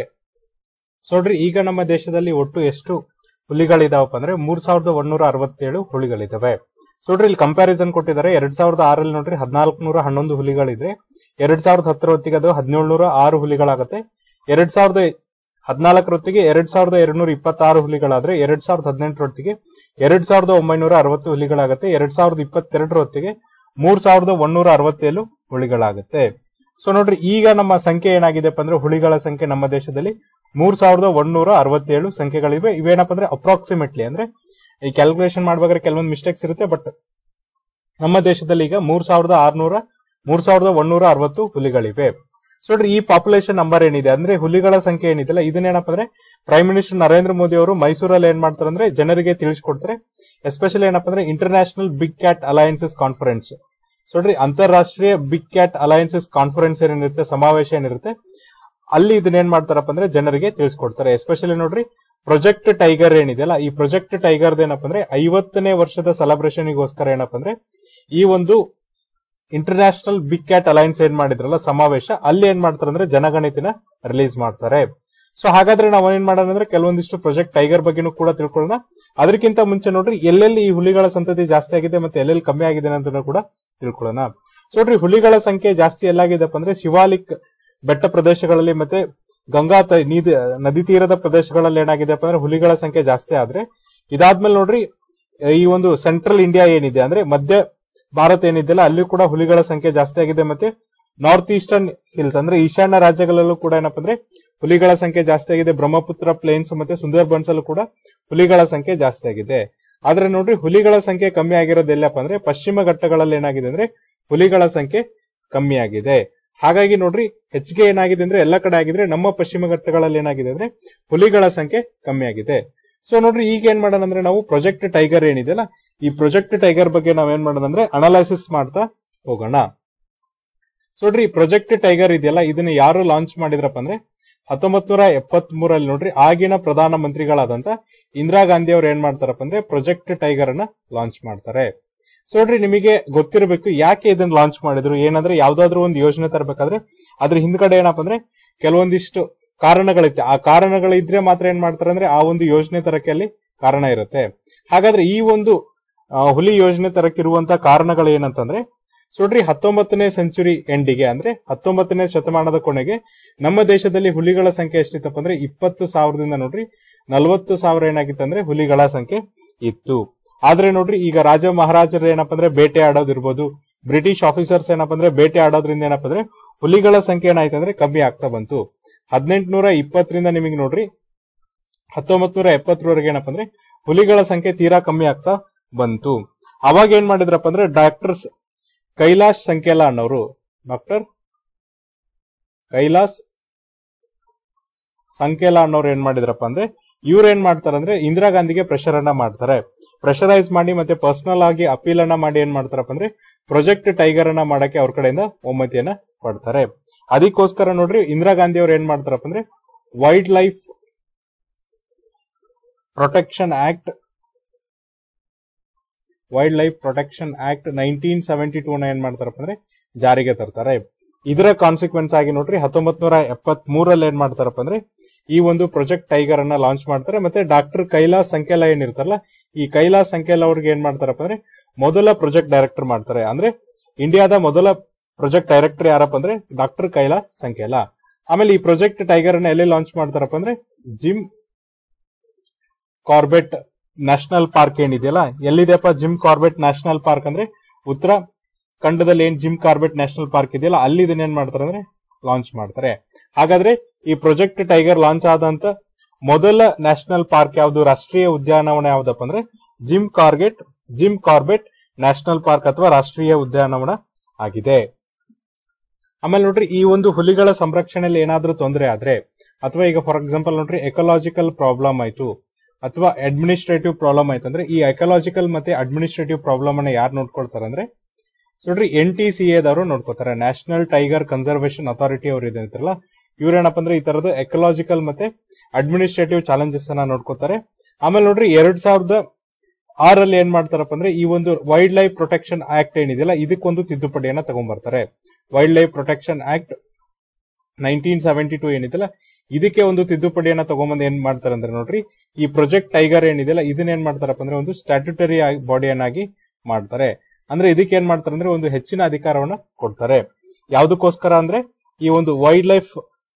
ಸೊ ನೋಡ್ರಿ ಈಗ ನಮ್ಮ ದೇಶದಲ್ಲಿ ಒಟ್ಟು ಎಷ್ಟು ಹುಲಿಗಳಿದಾವಪ್ಪ ಅಂದ್ರೆ ಮೂರ್ ಸಾವಿರದ ಒಂದೂರ ಅರವತ್ತೇಳು ಹುಲಿಗಳಿದಾವೆ ಸೊ ನೋಡ್ರಿ ಇಲ್ಲಿ ಕಂಪ್ಯಾರಿಸನ್ ಕೊಟ್ಟಿದ್ದಾರೆ ಎರಡ್ ಸಾವಿರದ ಆರಲ್ಲಿ ನೋಡ್ರಿ ಹದಿನಾಲ್ಕು ನೂರ ಹನ್ನೊಂದು ಹುಲಿಗಳಿದ್ರೆ ಎರಡ್ ಸಾವಿರದ ಹತ್ತರ ಹೊತ್ತಿಗೆ ಅದು ಹದಿನೇಳು ಆರು ಹುಲಿಗಳಾಗತ್ತೆ ಎರಡ್ ಸಾವಿರದ ಹದಿನಾಲ್ಕರ ಹೊತ್ತಿಗೆ ಎರಡ್ ಸಾವಿರದ ಎರಡ್ನೂರ ಇಪ್ಪತ್ತಾರು ಹುಲಿಗಳಾದ್ರೆ ಎರಡ್ ಸಾವಿರದ ಹದಿನೆಂಟರ ಹೊತ್ತಿಗೆ ಎರಡ್ ಸಾವಿರದ ಒಂಬೈನೂರ ಅರವತ್ತು ಹುಲಿಗಳಾಗತ್ತೆ ಎರಡ್ ಸಾವಿರದ ಇಪ್ಪತ್ತೆರಡರ ಹೊತ್ತಿಗೆ ಮೂರ್ ಸಾವಿರದ ಒಂದೂರ ಅರವತ್ತೇಳು ಹುಲಿಗಳಾಗತ್ತೆ ಸೊ ನೋಡ್ರಿ ಈಗ ನಮ್ಮ ಸಂಖ್ಯೆ ಏನಾಗಿದೆಪ್ಪ ಅಂದ್ರೆ ಹುಲಿಗಳ ಸಂಖ್ಯೆ ನಮ್ಮ ದೇಶದಲ್ಲಿ ಮೂರ್ ಸಾವಿರದ ಒಂದೂರ ಅರವತ್ತೇಳು ಸಂಖ್ಯೆಗಳಿವೆ ಇವೇನಪ್ಪ ಅಂದ್ರೆ ಅಪ್ರಾಕ್ಸಿಮೇಟ್ಲಿ ಅಂದ್ರೆ ಈ ಕ್ಯಾಲ್ಕುಲೇಷನ್ ಮಾಡ್ಬೇಕಾದ್ರೆ ಕೆಲವೊಂದು ಮಿಸ್ಟೇಕ್ಸ್ ಇರುತ್ತೆ ಬಟ್ ನಮ್ಮ ದೇಶದಲ್ಲಿ ಈಗ ಮೂರ್ ಸಾವಿರದ ಆರ್ನೂರ ಮೂರ್ ಸಾವಿರದ ಒಂದೂರ ಅರವತ್ತು ಹುಲಿಗಳಿವೆ ಸೊ ನೋಡ್ರಿ ಈ ಪಾಪ್ಯುಲೇಷನ್ ನಂಬರ್ ಏನಿದೆ ಅಂದ್ರೆ ಹುಲಿಗಳ ಸಂಖ್ಯೆ ಏನಿದೆಲ್ಲ ಇದನ್ನೇನಪ್ಪ ಅಂದ್ರೆ ಪ್ರೈಮ್ ಮಿನಿಸ್ಟರ್ ನರೇಂದ್ರ ಮೋದಿ ಅವರು ಮೈಸೂರಲ್ಲಿ ಏನ್ ಮಾಡ್ತಾರೆ ಅಂದ್ರೆ ಜನರಿಗೆ ತಿಳಿಸ್ಕೊಡ್ತಾರೆ ಎಸ್ಪೆಷಲಿ ಏನಪ್ಪ ಅಂದ್ರೆ international big cat alliances conference so ನೋಡ್ರಿ ಅಂತಾರಾಷ್ಟ್ರೀಯ ಬಿಗ್ ಕ್ಯಾಟ್ ಅಲಯನ್ಸಸ್ ಕಾನ್ಫರೆನ್ಸ್ ಏನಿರುತ್ತೆ ಸಮಾವೇಶ ಏನಿರುತ್ತೆ ಅಲ್ಲಿ ಇದನ್ನೇನ್ ಮಾಡ್ತಾರಪ್ಪ ಅಂದ್ರೆ ಜನರಿಗೆ ತಿಳಿಸ್ಕೊಡ್ತಾರೆ ಎಸ್ಪೆಷಲಿ ನೋಡ್ರಿ ಪ್ರೊಜೆಕ್ಟ್ ಟೈಗರ್ ಏನಿದೆಯಲ್ಲ ಈ ಪ್ರೊಜೆಕ್ಟ್ ಟೈಗರ್ ಏನಪ್ಪ ಅಂದ್ರೆ ಐವತ್ತನೇ ವರ್ಷದ ಸೆಲೆಬ್ರೇಷನ್ಗೋಸ್ಕರ ಏನಪ್ಪ ಅಂದ್ರೆ ಈ ಒಂದು ಇಂಟರ್ನ್ಯಾಷನಲ್ ಬಿಗ್ ಕ್ಯಾಟ್ ಅಲೈನ್ಸ್ ಏನ್ ಮಾಡಿದ್ರಲ್ಲ ಸಮಾವೇಶ ಅಲ್ಲಿ ಏನ್ ಮಾಡ್ತಾರೆ ಅಂದ್ರೆ ಜನಗಣತಿನ ರಿಲೀಸ್ ಮಾಡ್ತಾರೆ ಸೊ ಹಾಗಾದ್ರೆ ನಾವು ಏನ್ ಮಾಡೋಣ ಅಂದ್ರೆ ಕೆಲವೊಂದಿಷ್ಟು ಪ್ರೊಜೆಕ್ಟ್ ಟೈಗರ್ ಬಗ್ಗೆನೂ ಕೂಡ ತಿಳ್ಕೊಳ್ಳೋಣ ಅದಕ್ಕಿಂತ ಮುಂಚೆ ನೋಡ್ರಿ ಎಲ್ಲೆಲ್ಲಿ ಈ ಹುಲಿಗಳ ಸಂತತಿ ಜಾಸ್ತಿ ಆಗಿದೆ ಮತ್ತೆ ಎಲ್ಲೆಲ್ಲಿ ಕಮ್ಮಿ ಆಗಿದೆ ಅಂತ ಕೂಡ ತಿಳ್ಕೊಳ್ಳೋಣ ಸೊ ನೋಡ್ರಿ ಹುಲಿಗಳ ಸಂಖ್ಯೆ ಜಾಸ್ತಿ ಎಲ್ಲಾಗಿದೆಪ್ಪ ಅಂದ್ರೆ ಶಿವಾಲಿಕ್ ಬೆಟ್ಟ ಪ್ರದೇಶಗಳಲ್ಲಿ ಮತ್ತೆ ಗಂಗಾ ತ- ನೀದಿ- ನದಿ ತೀರದ ಪ್ರದೇಶಗಳಲ್ಲಿ ಏನಾಗಿದೆಪ್ಪ ಅಂದ್ರೆ ಹುಲಿಗಳ ಸಂಖ್ಯೆ ಜಾಸ್ತಿ ಆದ್ರೆ ಇದಾದ್ಮೇಲೆ ನೋಡ್ರಿ ಈ ಒಂದು ಸೆಂಟ್ರಲ್ ಇಂಡಿಯಾ ಏನಿದೆ ಅಂದ್ರೆ ಮಧ್ಯ ಭಾರತ ಏನಿದೆಯಲ್ಲ ಅಲ್ಲಿ ಕೂಡ ಹುಲಿಗಳ ಸಂಖ್ಯೆ ಜಾಸ್ತಿ ಆಗಿದೆ ಮತ್ತೆ ನಾರ್ತ್ ಈಸ್ಟರ್ನ್ ಹಿಲ್ಸ್ ಅಂದ್ರೆ ಈಶಾನ್ಯ ರಾಜ್ಯಗಳಲ್ಲೂ ಕೂಡ ಏನಪ್ಪ ಅಂದ್ರೆ ಹುಲಿಗಳ ಸಂಖ್ಯೆ ಜಾಸ್ತಿ ಆಗಿದೆ ಬ್ರಹ್ಮಪುತ್ರ ಪ್ಲೇನ್ಸ್ ಮತ್ತೆ ಸುಂದರ್ಬನ್ಸ್ ಅಲ್ಲೂ ಕೂಡ ಹುಲಿಗಳ ಸಂಖ್ಯೆ ಜಾಸ್ತಿ ಆಗಿದೆ ಆದ್ರೆ ನೋಡ್ರಿ ಹುಲಿಗಳ ಸಂಖ್ಯೆ ಕಮ್ಮಿ ಆಗಿರೋದು ಎಲ್ಲಪ್ಪ ಅಂದ್ರೆ ಪಶ್ಚಿಮ ಘಟ್ಟಗಳಲ್ಲಿ ಏನಾಗಿದೆ ಅಂದ್ರೆ ಹುಲಿಗಳ ಸಂಖ್ಯೆ ಕಮ್ಮಿ ಆಗಿದೆ ಹಾಗಾಗಿ ನೋಡ್ರಿ ಹೆಚ್ಚಿಗೆ ಏನಾಗಿದೆ ಅಂದ್ರೆ ಎಲ್ಲ ಕಡೆ ಆಗಿದ್ರೆ ನಮ್ಮ ಪಶ್ಚಿಮ ಘಟ್ಟಗಳಲ್ಲಿ ಏನಾಗಿದೆ ಅಂದ್ರೆ ಹುಲಿಗಳ ಸಂಖ್ಯೆ ಕಮ್ಮಿ ಆಗಿದೆ ಸೊ ನೋಡ್ರಿ ಈಗ ಏನ್ ಮಾಡೋಣ ಅಂದ್ರೆ ನಾವು ಪ್ರೊಜೆಕ್ಟ್ ಟೈಗರ್ ಏನಿದೆಯಲ್ಲ ಈ ಪ್ರೊಜೆಕ್ಟ್ ಟೈಗರ್ ಬಗ್ಗೆ ನಾವ್ ಏನ್ ಮಾಡೋಣ ಅಂದ್ರೆ ಅನಲೈಸಿಸ್ ಮಾಡ್ತಾ ಹೋಗೋಣ ಸೊ ನೋಡ್ರಿ ಪ್ರೊಜೆಕ್ಟ್ ಟೈಗರ್ ಇದೆಯಲ್ಲ ಇದನ್ನ ಯಾರು ಲಾಂಚ್ ಮಾಡಿದ್ರಪ್ಪ ಅಂದ್ರೆ ಹತ್ತೊಂಬತ್ ನೂರ ಎಪ್ಪತ್ ಮೂರಲ್ಲಿ ನೋಡ್ರಿ ಆಗಿನ ಪ್ರಧಾನ ಮಂತ್ರಿಗಳಾದಂತ ಇಂದಿರಾ ಗಾಂಧಿ ಅವ್ರು ಏನ್ ಮಾಡ್ತಾರಪ್ಪ ಅಂದ್ರೆ ಪ್ರೊಜೆಕ್ಟ್ ಟೈಗರ್ ಅನ್ನ ಲಾಂಚ್ ಮಾಡ್ತಾರೆ ಸೊ ನೋಡ್ರಿ ನಿಮಗೆ ಗೊತ್ತಿರಬೇಕು ಯಾಕೆ ಇದನ್ನ ಲಾಂಚ್ ಮಾಡಿದ್ರು ಏನಂದ್ರೆ ಯಾವ್ದಾದ್ರು ಒಂದು ಯೋಜನೆ ತರಬೇಕಾದ್ರೆ ಅದ್ರ ಹಿಂದ್ಗಡೆ ಏನಪ್ಪ ಅಂದ್ರೆ ಕೆಲವೊಂದಿಷ್ಟು ಕಾರಣಗಳಿರುತ್ತೆ ಆ ಕಾರಣಗಳಿದ್ರೆ ಮಾತ್ರ ಏನ್ ಮಾಡ್ತಾರೆ ಅಂದ್ರೆ ಆ ಒಂದು ಯೋಜನೆ ತರಕ್ಕೆ ಅಲ್ಲಿ ಕಾರಣ ಇರುತ್ತೆ ಹಾಗಾದ್ರೆ ಈ ಒಂದು ಆ, ಹುಲಿ ಯೋಜನೆ ತರಕ್ಕಿರುವಂತ ಕಾರಣಗಳು ಏನಂತಂದ್ರೆ ಸೊ ನೋಡ್ರಿ ಹತ್ತೊಂಬತ್ತನೇ ಸೆಂಚುರಿ ಎಂಡಿಗೆ ಅಂದ್ರೆ ಹತ್ತೊಂಬತ್ತನೇ ಶತಮಾನದ ಕೊನೆಗೆ ನಮ್ಮ ದೇಶದಲ್ಲಿ ಹುಲಿಗಳ ಸಂಖ್ಯೆ ಎಷ್ಟಿತ್ತಪ್ಪ ಅಂದ್ರೆ ಇಪ್ಪತ್ತು ಸಾವಿರದಿಂದ ನೋಡ್ರಿ ನಲವತ್ತು ಸಾವಿರ ಏನಾಗಿತ್ತು ಅಂದ್ರೆ ಹುಲಿಗಳ ಸಂಖ್ಯೆ ಇತ್ತು ಆದ್ರೆ ನೋಡ್ರಿ ಈಗ ರಾಜ ಮಹಾರಾಜರು ಏನಪ್ಪ ಅಂದ್ರೆ ಬೇಟೆ ಆಡೋದಿರ್ಬೋದು ಬ್ರಿಟಿಷ್ ಆಫೀಸರ್ಸ್ ಏನಪ್ಪ ಅಂದ್ರೆ ಬೇಟೆ ಆಡೋದ್ರಿಂದ ಏನಪ್ಪ ಅಂದ್ರೆ ಹುಲಿಗಳ ಸಂಖ್ಯೆ ಏನಾಯ್ತು ಅಂದ್ರೆ ಕಮ್ಮಿ ಆಗ್ತಾ ಬಂತು ಹದಿನೆಂಟುನೂರ ಇಪ್ಪತ್ತರಿಂದ ನಿಮಗೆ ನೋಡ್ರಿ ಹತ್ತೊಂಬತ್ ನೂರ ಎಪ್ಪತ್ತರವರೆಗೆ ಏನಪ್ಪ ಅಂದ್ರೆ ಹುಲಿಗಳ ಸಂಖ್ಯೆ ತೀರಾ ಕಮ್ಮಿ ಆಗ್ತಾ ಬಂತು ಅವಾಗ ಏನ್ ಮಾಡಿದ್ರಪ್ಪ ಅಂದ್ರೆ ಡಾಕ್ಟರ್ ಕೈಲಾಶ್ ಸಂಖ್ಯೆಲ ಅನ್ನೋರು ಡಾಕ್ಟರ್ ಕೈಲಾಸ್ ಸಂಖ್ಯೆಲ ಅನ್ನೋರು ಏನ್ ಮಾಡಿದ್ರಪ್ಪ ಅಂದ್ರೆ ಇವ್ರು ಏನ್ ಮಾಡ್ತಾರೆ ಅಂದ್ರೆ ಇಂದಿರಾ ಗಾಂಧಿಗೆ ಪ್ರೆಷರ್ ಅನ್ನ ಮಾಡ್ತಾರೆ ಪ್ರೆಷರೈಸ್ ಮಾಡಿ ಮತ್ತೆ ಪರ್ಸನಲ್ ಆಗಿ ಅಪೀಲ್ ಅನ್ನ ಮಾಡಿ ಏನ್ ಮಾಡ್ತಾರಪ್ಪ ಅಂದ್ರೆ ಪ್ರೊಜೆಕ್ಟ್ ಟೈಗರ್ ಅನ್ನ ಮಾಡಕ್ಕೆ ಅವ್ರ ಕಡೆಯಿಂದ ಒಮ್ಮತಿಯನ್ನ ಕೊಡ್ತಾರೆ ಅದಕ್ಕೋಸ್ಕರ ನೋಡ್ರಿ ಇಂದಿರಾ ಗಾಂಧಿ ಅವ್ರು ಏನ್ ಮಾಡ್ತಾರಪ್ಪ ಅಂದ್ರೆ wildlife protection act wildlife protection act nineteen seventy two ನ ಏನ್ ಮಾಡ್ತಾರಪ್ಪ ಅಂದ್ರೆ ಜಾರಿಗೆ ತರ್ತಾರೆ ಇದರ ಕಾನ್ಸಿಕ್ವೆನ್ಸ್ ಆಗಿ ನೋಡ್ರಿ ಹತ್ತೊಂಬತ್ ನೂರ ಎಪ್ಪತ್ ಮೂರಲ್ಲಿ ಏನ್ ಮಾಡ್ತಾರಪ್ಪ ಅಂದ್ರೆ ಈ ಒಂದು ಪ್ರೊಜೆಕ್ಟ್ ಟೈಗರ್ ಅನ್ನ ಲಾಂಚ್ ಮಾಡ್ತಾರೆ ಮತ್ತೆ ಡಾಕ್ಟರ್ ಕೈಲಾಸ್ ಸಂಖ್ಯೆಲ ಏನಿರ್ತಾರಲ್ಲ ಈ ಕೈಲಾಸ್ ಸಂಖ್ಯೆಲ ಅವ್ರಿಗೆ ಏನ್ ಮಾಡ್ತಾರಪ್ಪ ಅಂದ್ರೆ ಮೊದಲ ಪ್ರೊಜೆಕ್ಟ್ ಡೈರೆಕ್ಟರ್ ಮಾಡ್ತಾರೆ ಅಂದ್ರೆ ಇಂಡಿಯಾದ ಮೊದಲ ಪ್ರೊಜೆಕ್ಟ್ ಡೈರೆಕ್ಟರ್ ಯಾರಪ್ಪ ಅಂದ್ರೆ ಡಾಕ್ಟರ್ ಕೈಲಾಸ್ ಸಂಖ್ಯೆಲ ಆಮೇಲೆ ಈ ಪ್ರೊಜೆಕ್ಟ್ ಟೈಗರ್ ಅನ್ನ ಎಲ್ಲಿ ಲಾಂಚ್ ಮಾಡ್ತಾರಪ್ಪ ಅಂದ್ರೆ ಜಿಮ್ ಕಾರ್ಬೆಟ್ ನ್ಯಾಷನಲ್ ಪಾರ್ಕ್ ಏನಿದೆಯಲ್ಲ ಎಲ್ಲಿದೆಯಪ್ಪ ಜಿಮ್ ಕಾರ್ಬೆಟ್ ನ್ಯಾಷನಲ್ ಪಾರ್ಕ್ ಅಂದ್ರೆ ಉತ್ತರ ಖಂಡದಲ್ಲಿ ಏನ್ ಜಿಮ್ ಕಾರ್ಬೆಟ್ ನ್ಯಾಷನಲ್ ಪಾರ್ಕ್ ಇದೆಯಲ್ಲ ಅಲ್ಲಿ ಇದನ್ನ ಏನ್ ಮಾಡ್ತಾರೆ ಅಂದ್ರೆ ಲಾಂಚ್ ಮಾಡ್ತಾರೆ ಹಾಗಾದ್ರೆ ಈ ಪ್ರೊಜೆಕ್ಟ್ ಟೈಗರ್ ಲಾಂಚ್ ಆದಂತ ಮೊದಲ ನ್ಯಾಷನಲ್ ಪಾರ್ಕ್ ಯಾವುದು ರಾಷ್ಟ್ರೀಯ ಉದ್ಯಾನವನ ಯಾವ್ದಪ್ಪ ಅಂದ್ರೆ Jim Corbett Jim Corbett national park ಅಥವಾ ರಾಷ್ಟ್ರೀಯ ಉದ್ಯಾನವನ ಆಗಿದೆ ಆಮೇಲೆ ನೋಡ್ರಿ ಈ ಒಂದು ಹುಲಿಗಳ ಸಂರಕ್ಷಣೆಯಲ್ಲಿ ಏನಾದ್ರೂ ತೊಂದರೆ ಆದ್ರೆ ಅಥವಾ ಈಗ ಫಾರ್ ಎಕ್ಸಾಂಪಲ್ ನೋಡ್ರಿ ಎಕಲಾಜಿಕಲ್ ಪ್ರಾಬ್ಲಮ್ ಆಯ್ತು ಅಥವಾ ಅಡ್ಮಿನಿಸ್ಟ್ರೇಟಿವ್ ಪ್ರಾಬ್ಲಮ್ ಆಯ್ತು ಅಂದ್ರೆ ಈ ಎಕಲಾಜಿಕಲ್ ಮತ್ತೆ ಅಡ್ಮಿನಿಸ್ಟ್ರೇಟಿವ್ ಪ್ರಾಬ್ಲಮ್ ಅನ್ನ ಯಾರು ನೋಡ್ಕೊಳ್ತಾರೆ ಅಂದ್ರೆ ನೋಡ್ರಿ ಎನ್ ಟಿ ಸಿ ಎದವರು ನೋಡ್ಕೋತಾರೆ ನ್ಯಾಷನಲ್ ಟೈಗರ್ ಕನ್ಸರ್ವೇಷನ್ ಅಥಾರಿಟಿ ಅವ್ರು ಇದೆ ಅಂತಾರಲ್ಲ ಇವ್ರೇನಪ್ಪ ಅಂದ್ರೆ ಈ ತರದ ಎಕಲಾಜಿಕಲ್ ಮತ್ತೆ ಅಡ್ಮಿನಿಸ್ಟ್ರೇಟಿವ್ ಚಾಲೆಂಜಸ್ ಅನ್ನ ನೋಡ್ಕೋತಾರೆ ಆಮೇಲೆ ನೋಡ್ರಿ ಎರಡ್ ಸಾವಿರದ ಆರಲ್ಲಿ ಏನ್ ಮಾಡ್ತಾರಪ್ಪ ಅಂದ್ರೆ ಈ ಒಂದು ವೈಲ್ಡ್ ಲೈಫ್ ಪ್ರೊಟೆಕ್ಷನ್ ಆಕ್ಟ್ ಏನಿದೆಯಲ್ಲ ಇದಕ್ಕೊಂದು ತಿದ್ದುಪಡಿಯನ್ನ ತಗೊಂಡ್ಬರ್ತಾರೆ wildlife protection act nineteen seventy two ಏನಿದೆಯಲ್ಲ ಇದಕ್ಕೆ ಒಂದು ತಿದ್ದುಪಡಿಯನ್ನ ತಗೊಂಬಂದ್ ಏನ್ ಮಾಡ್ತಾರೆ ಅಂದ್ರೆ ನೋಡ್ರಿ ಈ ಪ್ರೊಜೆಕ್ಟ್ ಟೈಗರ್ ಏನಿದೆಯಲ್ಲ ಇದನ್ನ ಏನ್ ಮಾಡ್ತಾರಪ್ಪ ಅಂದ್ರೆ ಒಂದು ಸ್ಟ್ಯಾಟ್ಯುಟರಿ ಬಾಡಿಯನ್ನಾಗಿ ಮಾಡ್ತಾರೆ ಅಂದ್ರೆ ಇದಕ್ಕೆ ಏನ್ ಮಾಡ್ತಾರೆ ಅಂದ್ರೆ ಒಂದು ಹೆಚ್ಚಿನ ಅಧಿಕಾರವನ್ನ ಕೊಡ್ತಾರೆ ಯಾವ್ದಕ್ಕೋಸ್ಕರ ಅಂದ್ರೆ ಈ ಒಂದು wildlife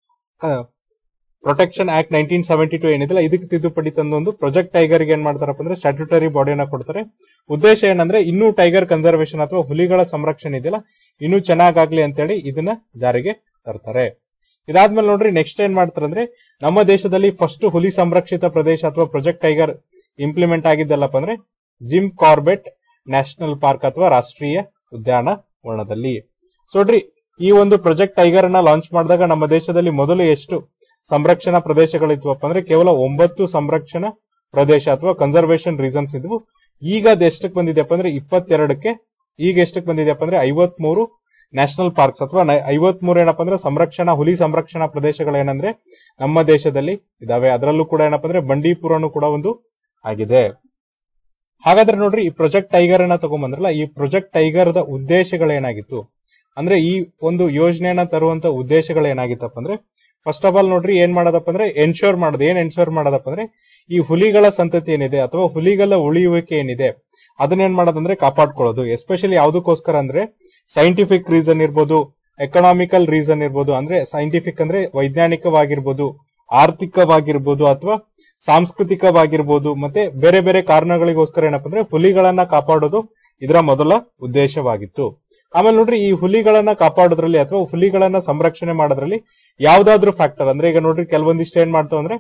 protection act nineteen seventy two ಏನಿದೆಲ್ಲ ಇದಕ್ಕೆ ತಿದ್ದುಪಡಿ ತಂದೊಂದು ಪ್ರೊಜೆಕ್ಟ್ ಟೈಗರ್ ಏನ್ ಮಾಡ್ತಾರಪ್ಪ ಅಂದ್ರೆ ಸ್ಟ್ಯಾಟ್ಯುಟರಿ ಬಾಡಿಯನ್ನ ಕೊಡ್ತಾರೆ ಉದ್ದೇಶ ಏನಂದ್ರೆ ಇನ್ನೂ ಟೈಗರ್ ಕನ್ಸರ್ವೇಷನ್ ಅಥವಾ ಹುಲಿಗಳ ಸಂರಕ್ಷಣೆ ಇದೆಯಲ್ಲ ಇನ್ನೂ ಚೆನ್ನಾಗಾಗ್ಲಿ ಅಂತೇಳಿ ಇದನ್ನ ಜಾರಿಗೆ ತರ್ತಾರೆ ಇದಾದ್ಮೇಲೆ ನೋಡ್ರಿ ನೆಕ್ಸ್ಟ್ ಏನ್ ಮಾಡ್ತಾರೆ ಅಂದ್ರೆ ನಮ್ಮ ದೇಶದಲ್ಲಿ ಫಸ್ಟ್ ಹುಲಿ ಸಂರಕ್ಷಿತ ಪ್ರದೇಶ ಅಥವಾ ಪ್ರೊಜೆಕ್ಟ್ ಟೈಗರ್ ಇಂಪ್ಲಿಮೆಂಟ್ ಆಗಿದ್ದಲ್ಲಪ್ಪ ಅಂದ್ರೆ ಜಿಮ್ ಕಾರ್ಬೆಟ್ ನ್ಯಾಷನಲ್ ಪಾರ್ಕ್ ಅಥವಾ ರಾಷ್ಟ್ರೀಯ ಉದ್ಯಾನವನದಲ್ಲಿ ಸೊ ನೋಡ್ರಿ ಈ ಒಂದು ಪ್ರೊಜೆಕ್ಟ್ ಟೈಗರ್ ಅನ್ನ ಲಾಂಚ್ ಮಾಡಿದಾಗ ನಮ್ಮ ದೇಶದಲ್ಲಿ ಮೊದಲು ಎಷ್ಟು ಸಂರಕ್ಷಣಾ ಪ್ರದೇಶಗಳಿದ್ವಪ್ಪ ಅಂದ್ರೆ ಕೇವಲ ಒಂಬತ್ತು ಸಂರಕ್ಷಣಾ ಪ್ರದೇಶ ಅಥವಾ ಕನ್ಸರ್ವೇಷನ್ ರೀಸನ್ಸ್ ಇದ್ವು ಈಗ ಅದು ಎಷ್ಟಕ್ಕೆ ಬಂದಿದೆಯಪ್ಪ ಅಂದ್ರೆ ಇಪ್ಪತ್ತೆರಡಕ್ಕೆ ಈಗ ಎಷ್ಟಕ್ಕೆ ಬಂದಿದೆಯಪ್ಪ ಅಂದ್ರೆ ಐವತ್ಮೂರು ನ್ಯಾಷನಲ್ ಪಾರ್ಕ್ಸ್ ಅಥವಾ ಐವತ್ಮೂರು ಏನಪ್ಪ ಅಂದ್ರೆ ಸಂರಕ್ಷಣಾ ಹುಲಿ ಸಂರಕ್ಷಣಾ ಪ್ರದೇಶಗಳೇನಂದ್ರೆ ನಮ್ಮ ದೇಶದಲ್ಲಿ ಇದಾವೆ ಅದರಲ್ಲೂ ಕೂಡ ಏನಪ್ಪ ಅಂದ್ರೆ ಬಂಡೀಪುರನು ಕೂಡ ಒಂದು ಆಗಿದೆ ಹಾಗಾದ್ರೆ ನೋಡ್ರಿ ಈ ಪ್ರೊಜೆಕ್ಟ್ ಟೈಗರ್ ಅನ್ನ ತಗೊಂಬಂದ್ರಲ್ಲ ಈ ಪ್ರೊಜೆಕ್ಟ್ ಟೈಗರ್ ದ ಉದ್ದೇಶಗಳೇನಾಗಿತ್ತು ಅಂದ್ರೆ ಈ ಒಂದು ಯೋಜನೆಯನ್ನ ತರುವಂತ ಉದ್ದೇಶಗಳೇನಾಗಿತ್ತಪ್ಪ ಅಂದ್ರೆ ಫಸ್ಟ್ ಆಫ್ ಆಲ್ ನೋಡ್ರಿ ಏನ್ ಮಾಡೋದಪ್ಪ ಅಂದ್ರೆ ಎನ್ಶೋರ್ ಮಾಡೋದು ಏನ್ ಎನ್ಶೋರ್ ಮಾಡೋದಪ್ಪ ಅಂದ್ರೆ ಈ ಹುಲಿಗಳ ಸಂತತಿ ಏನಿದೆ ಅಥವಾ ಹುಲಿಗಳ ಉಳಿಯುವಿಕೆ ಏನಿದೆ ಅದನ್ನೇನ್ ಮಾಡೋದಂದ್ರೆ ಕಾಪಾಡ್ಕೊಳ್ಳೋದು ಎಸ್ಪೆಷಲಿ ಯಾವ್ದಕ್ಕೋಸ್ಕರ ಅಂದ್ರೆ ಸೈಂಟಿಫಿಕ್ ರೀಸನ್ ಇರ್ಬೋದು ಎಕನಾಮಿಕಲ್ ರೀಸನ್ ಇರ್ಬೋದು ಅಂದ್ರೆ ಸೈಂಟಿಫಿಕ್ ಅಂದ್ರೆ ವೈಜ್ಞಾನಿಕವಾಗಿರ್ಬೋದು ಆರ್ಥಿಕವಾಗಿರ್ಬೋದು ಅಥವಾ ಸಾಂಸ್ಕೃತಿಕವಾಗಿರ್ಬೋದು ಮತ್ತೆ ಬೇರೆ ಬೇರೆ ಕಾರಣಗಳಿಗೋಸ್ಕರ ಏನಪ್ಪ ಅಂದ್ರೆ ಹುಲಿಗಳನ್ನ ಕಾಪಾಡೋದು ಇದರ ಮೊದಲ ಉದ್ದೇಶವಾಗಿತ್ತು ಆಮೇಲೆ ನೋಡ್ರಿ ಈ ಹುಲಿಗಳನ್ನ ಕಾಪಾಡೋದ್ರಲ್ಲಿ ಅಥವಾ ಹುಲಿಗಳನ್ನ ಸಂರಕ್ಷಣೆ ಮಾಡೋದ್ರಲ್ಲಿ ಯಾವ್ದಾದ್ರು ಫ್ಯಾಕ್ಟರ್ ಅಂದ್ರೆ ಈಗ ನೋಡ್ರಿ ಕೆಲವೊಂದಿಷ್ಟು ಏನ್ ಮಾಡ್ತಾವ ಅಂದ್ರೆ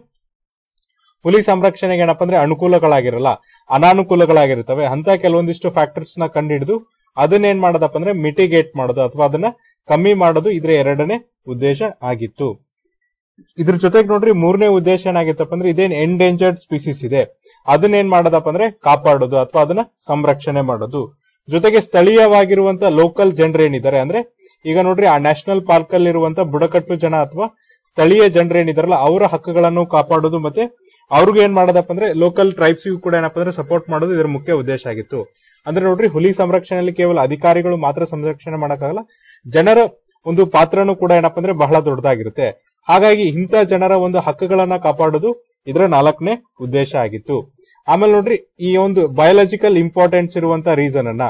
ಹುಲಿ ಸಂರಕ್ಷಣೆಗೆ ಏನಪ್ಪ ಅಂದ್ರೆ ಅನುಕೂಲಗಳಾಗಿರಲ್ಲ ಅನಾನುಕೂಲಗಳಾಗಿರ್ತವೆ ಅಂತ ಕೆಲವೊಂದಿಷ್ಟು ಫ್ಯಾಕ್ಟರ್ಸ್ ನ ಕಂಡುಹಿಡಿದು ಅದನ್ನ ಏನ್ ಮಾಡೋದಪ್ಪ ಅಂದ್ರೆ ಮಿಟಿಗೇಟ್ ಮಾಡೋದು ಅಥವಾ ಅದನ್ನ ಕಮ್ಮಿ ಮಾಡೋದು ಇದ್ರ ಎರಡನೇ ಉದ್ದೇಶ ಆಗಿತ್ತು ಇದ್ರ ಜೊತೆಗೆ ನೋಡ್ರಿ ಮೂರನೇ ಉದ್ದೇಶ ಏನಾಗಿತ್ತಪ್ಪ ಅಂದ್ರೆ ಇದೇನ್ ಎಂಡೇಂಜರ್ಡ್ ಸ್ಪೀಸೀಸ್ ಇದೆ ಅದನ್ನ ಏನ್ ಮಾಡೋದಪ್ಪ ಅಂದ್ರೆ ಕಾಪಾಡೋದು ಅಥವಾ ಅದನ್ನ ಸಂರಕ್ಷಣೆ ಮಾಡೋದು ಜೊತೆಗೆ ಸ್ಥಳೀಯವಾಗಿರುವಂತ ಲೋಕಲ್ ಜನರು ಏನಿದ್ದಾರೆ ಅಂದ್ರೆ ಈಗ ನೋಡ್ರಿ ಆ ನ್ಯಾಷನಲ್ ಪಾರ್ಕ್ ಅಲ್ಲಿ ಇರುವಂತ ಬುಡಕಟ್ಟು ಜನ ಅಥವಾ ಸ್ಥಳೀಯ ಜನರು ಏನಿದಾರಲ್ಲ ಅವರ ಹಕ್ಕುಗಳನ್ನು ಕಾಪಾಡೋದು ಮತ್ತೆ ಅವ್ರಿಗೆ ಏನ್ ಮಾಡೋದಪ್ಪ ಅಂದ್ರೆ ಲೋಕಲ್ ಟ್ರೈಬ್ಸ್ ಕೂಡ ಏನಪ್ಪ ಅಂದ್ರೆ ಸಪೋರ್ಟ್ ಮಾಡೋದು ಇದರ ಮುಖ್ಯ ಉದ್ದೇಶ ಆಗಿತ್ತು ಅಂದ್ರೆ ನೋಡ್ರಿ ಹುಲಿ ಸಂರಕ್ಷಣೆಯಲ್ಲಿ ಕೇವಲ ಅಧಿಕಾರಿಗಳು ಮಾತ್ರ ಸಂರಕ್ಷಣೆ ಮಾಡಕ್ಕಾಗಲ್ಲ ಜನರ ಒಂದು ಪಾತ್ರನೂ ಕೂಡ ಏನಪ್ಪ ಅಂದ್ರೆ ಬಹಳ ದೊಡ್ಡದಾಗಿರುತ್ತೆ ಹಾಗಾಗಿ ಇಂಥ ಜನರ ಒಂದು ಹಕ್ಕುಗಳನ್ನ ಕಾಪಾಡೋದು ಇದರ ನಾಲ್ಕನೇ ಉದ್ದೇಶ ಆಗಿತ್ತು ಆಮೇಲೆ ನೋಡ್ರಿ ಈ ಒಂದು ಬಯೋಲಾಜಿಕಲ್ ಇಂಪಾರ್ಟೆನ್ಸ್ ಇರುವಂತ ರೀಸನ್ ಅನ್ನ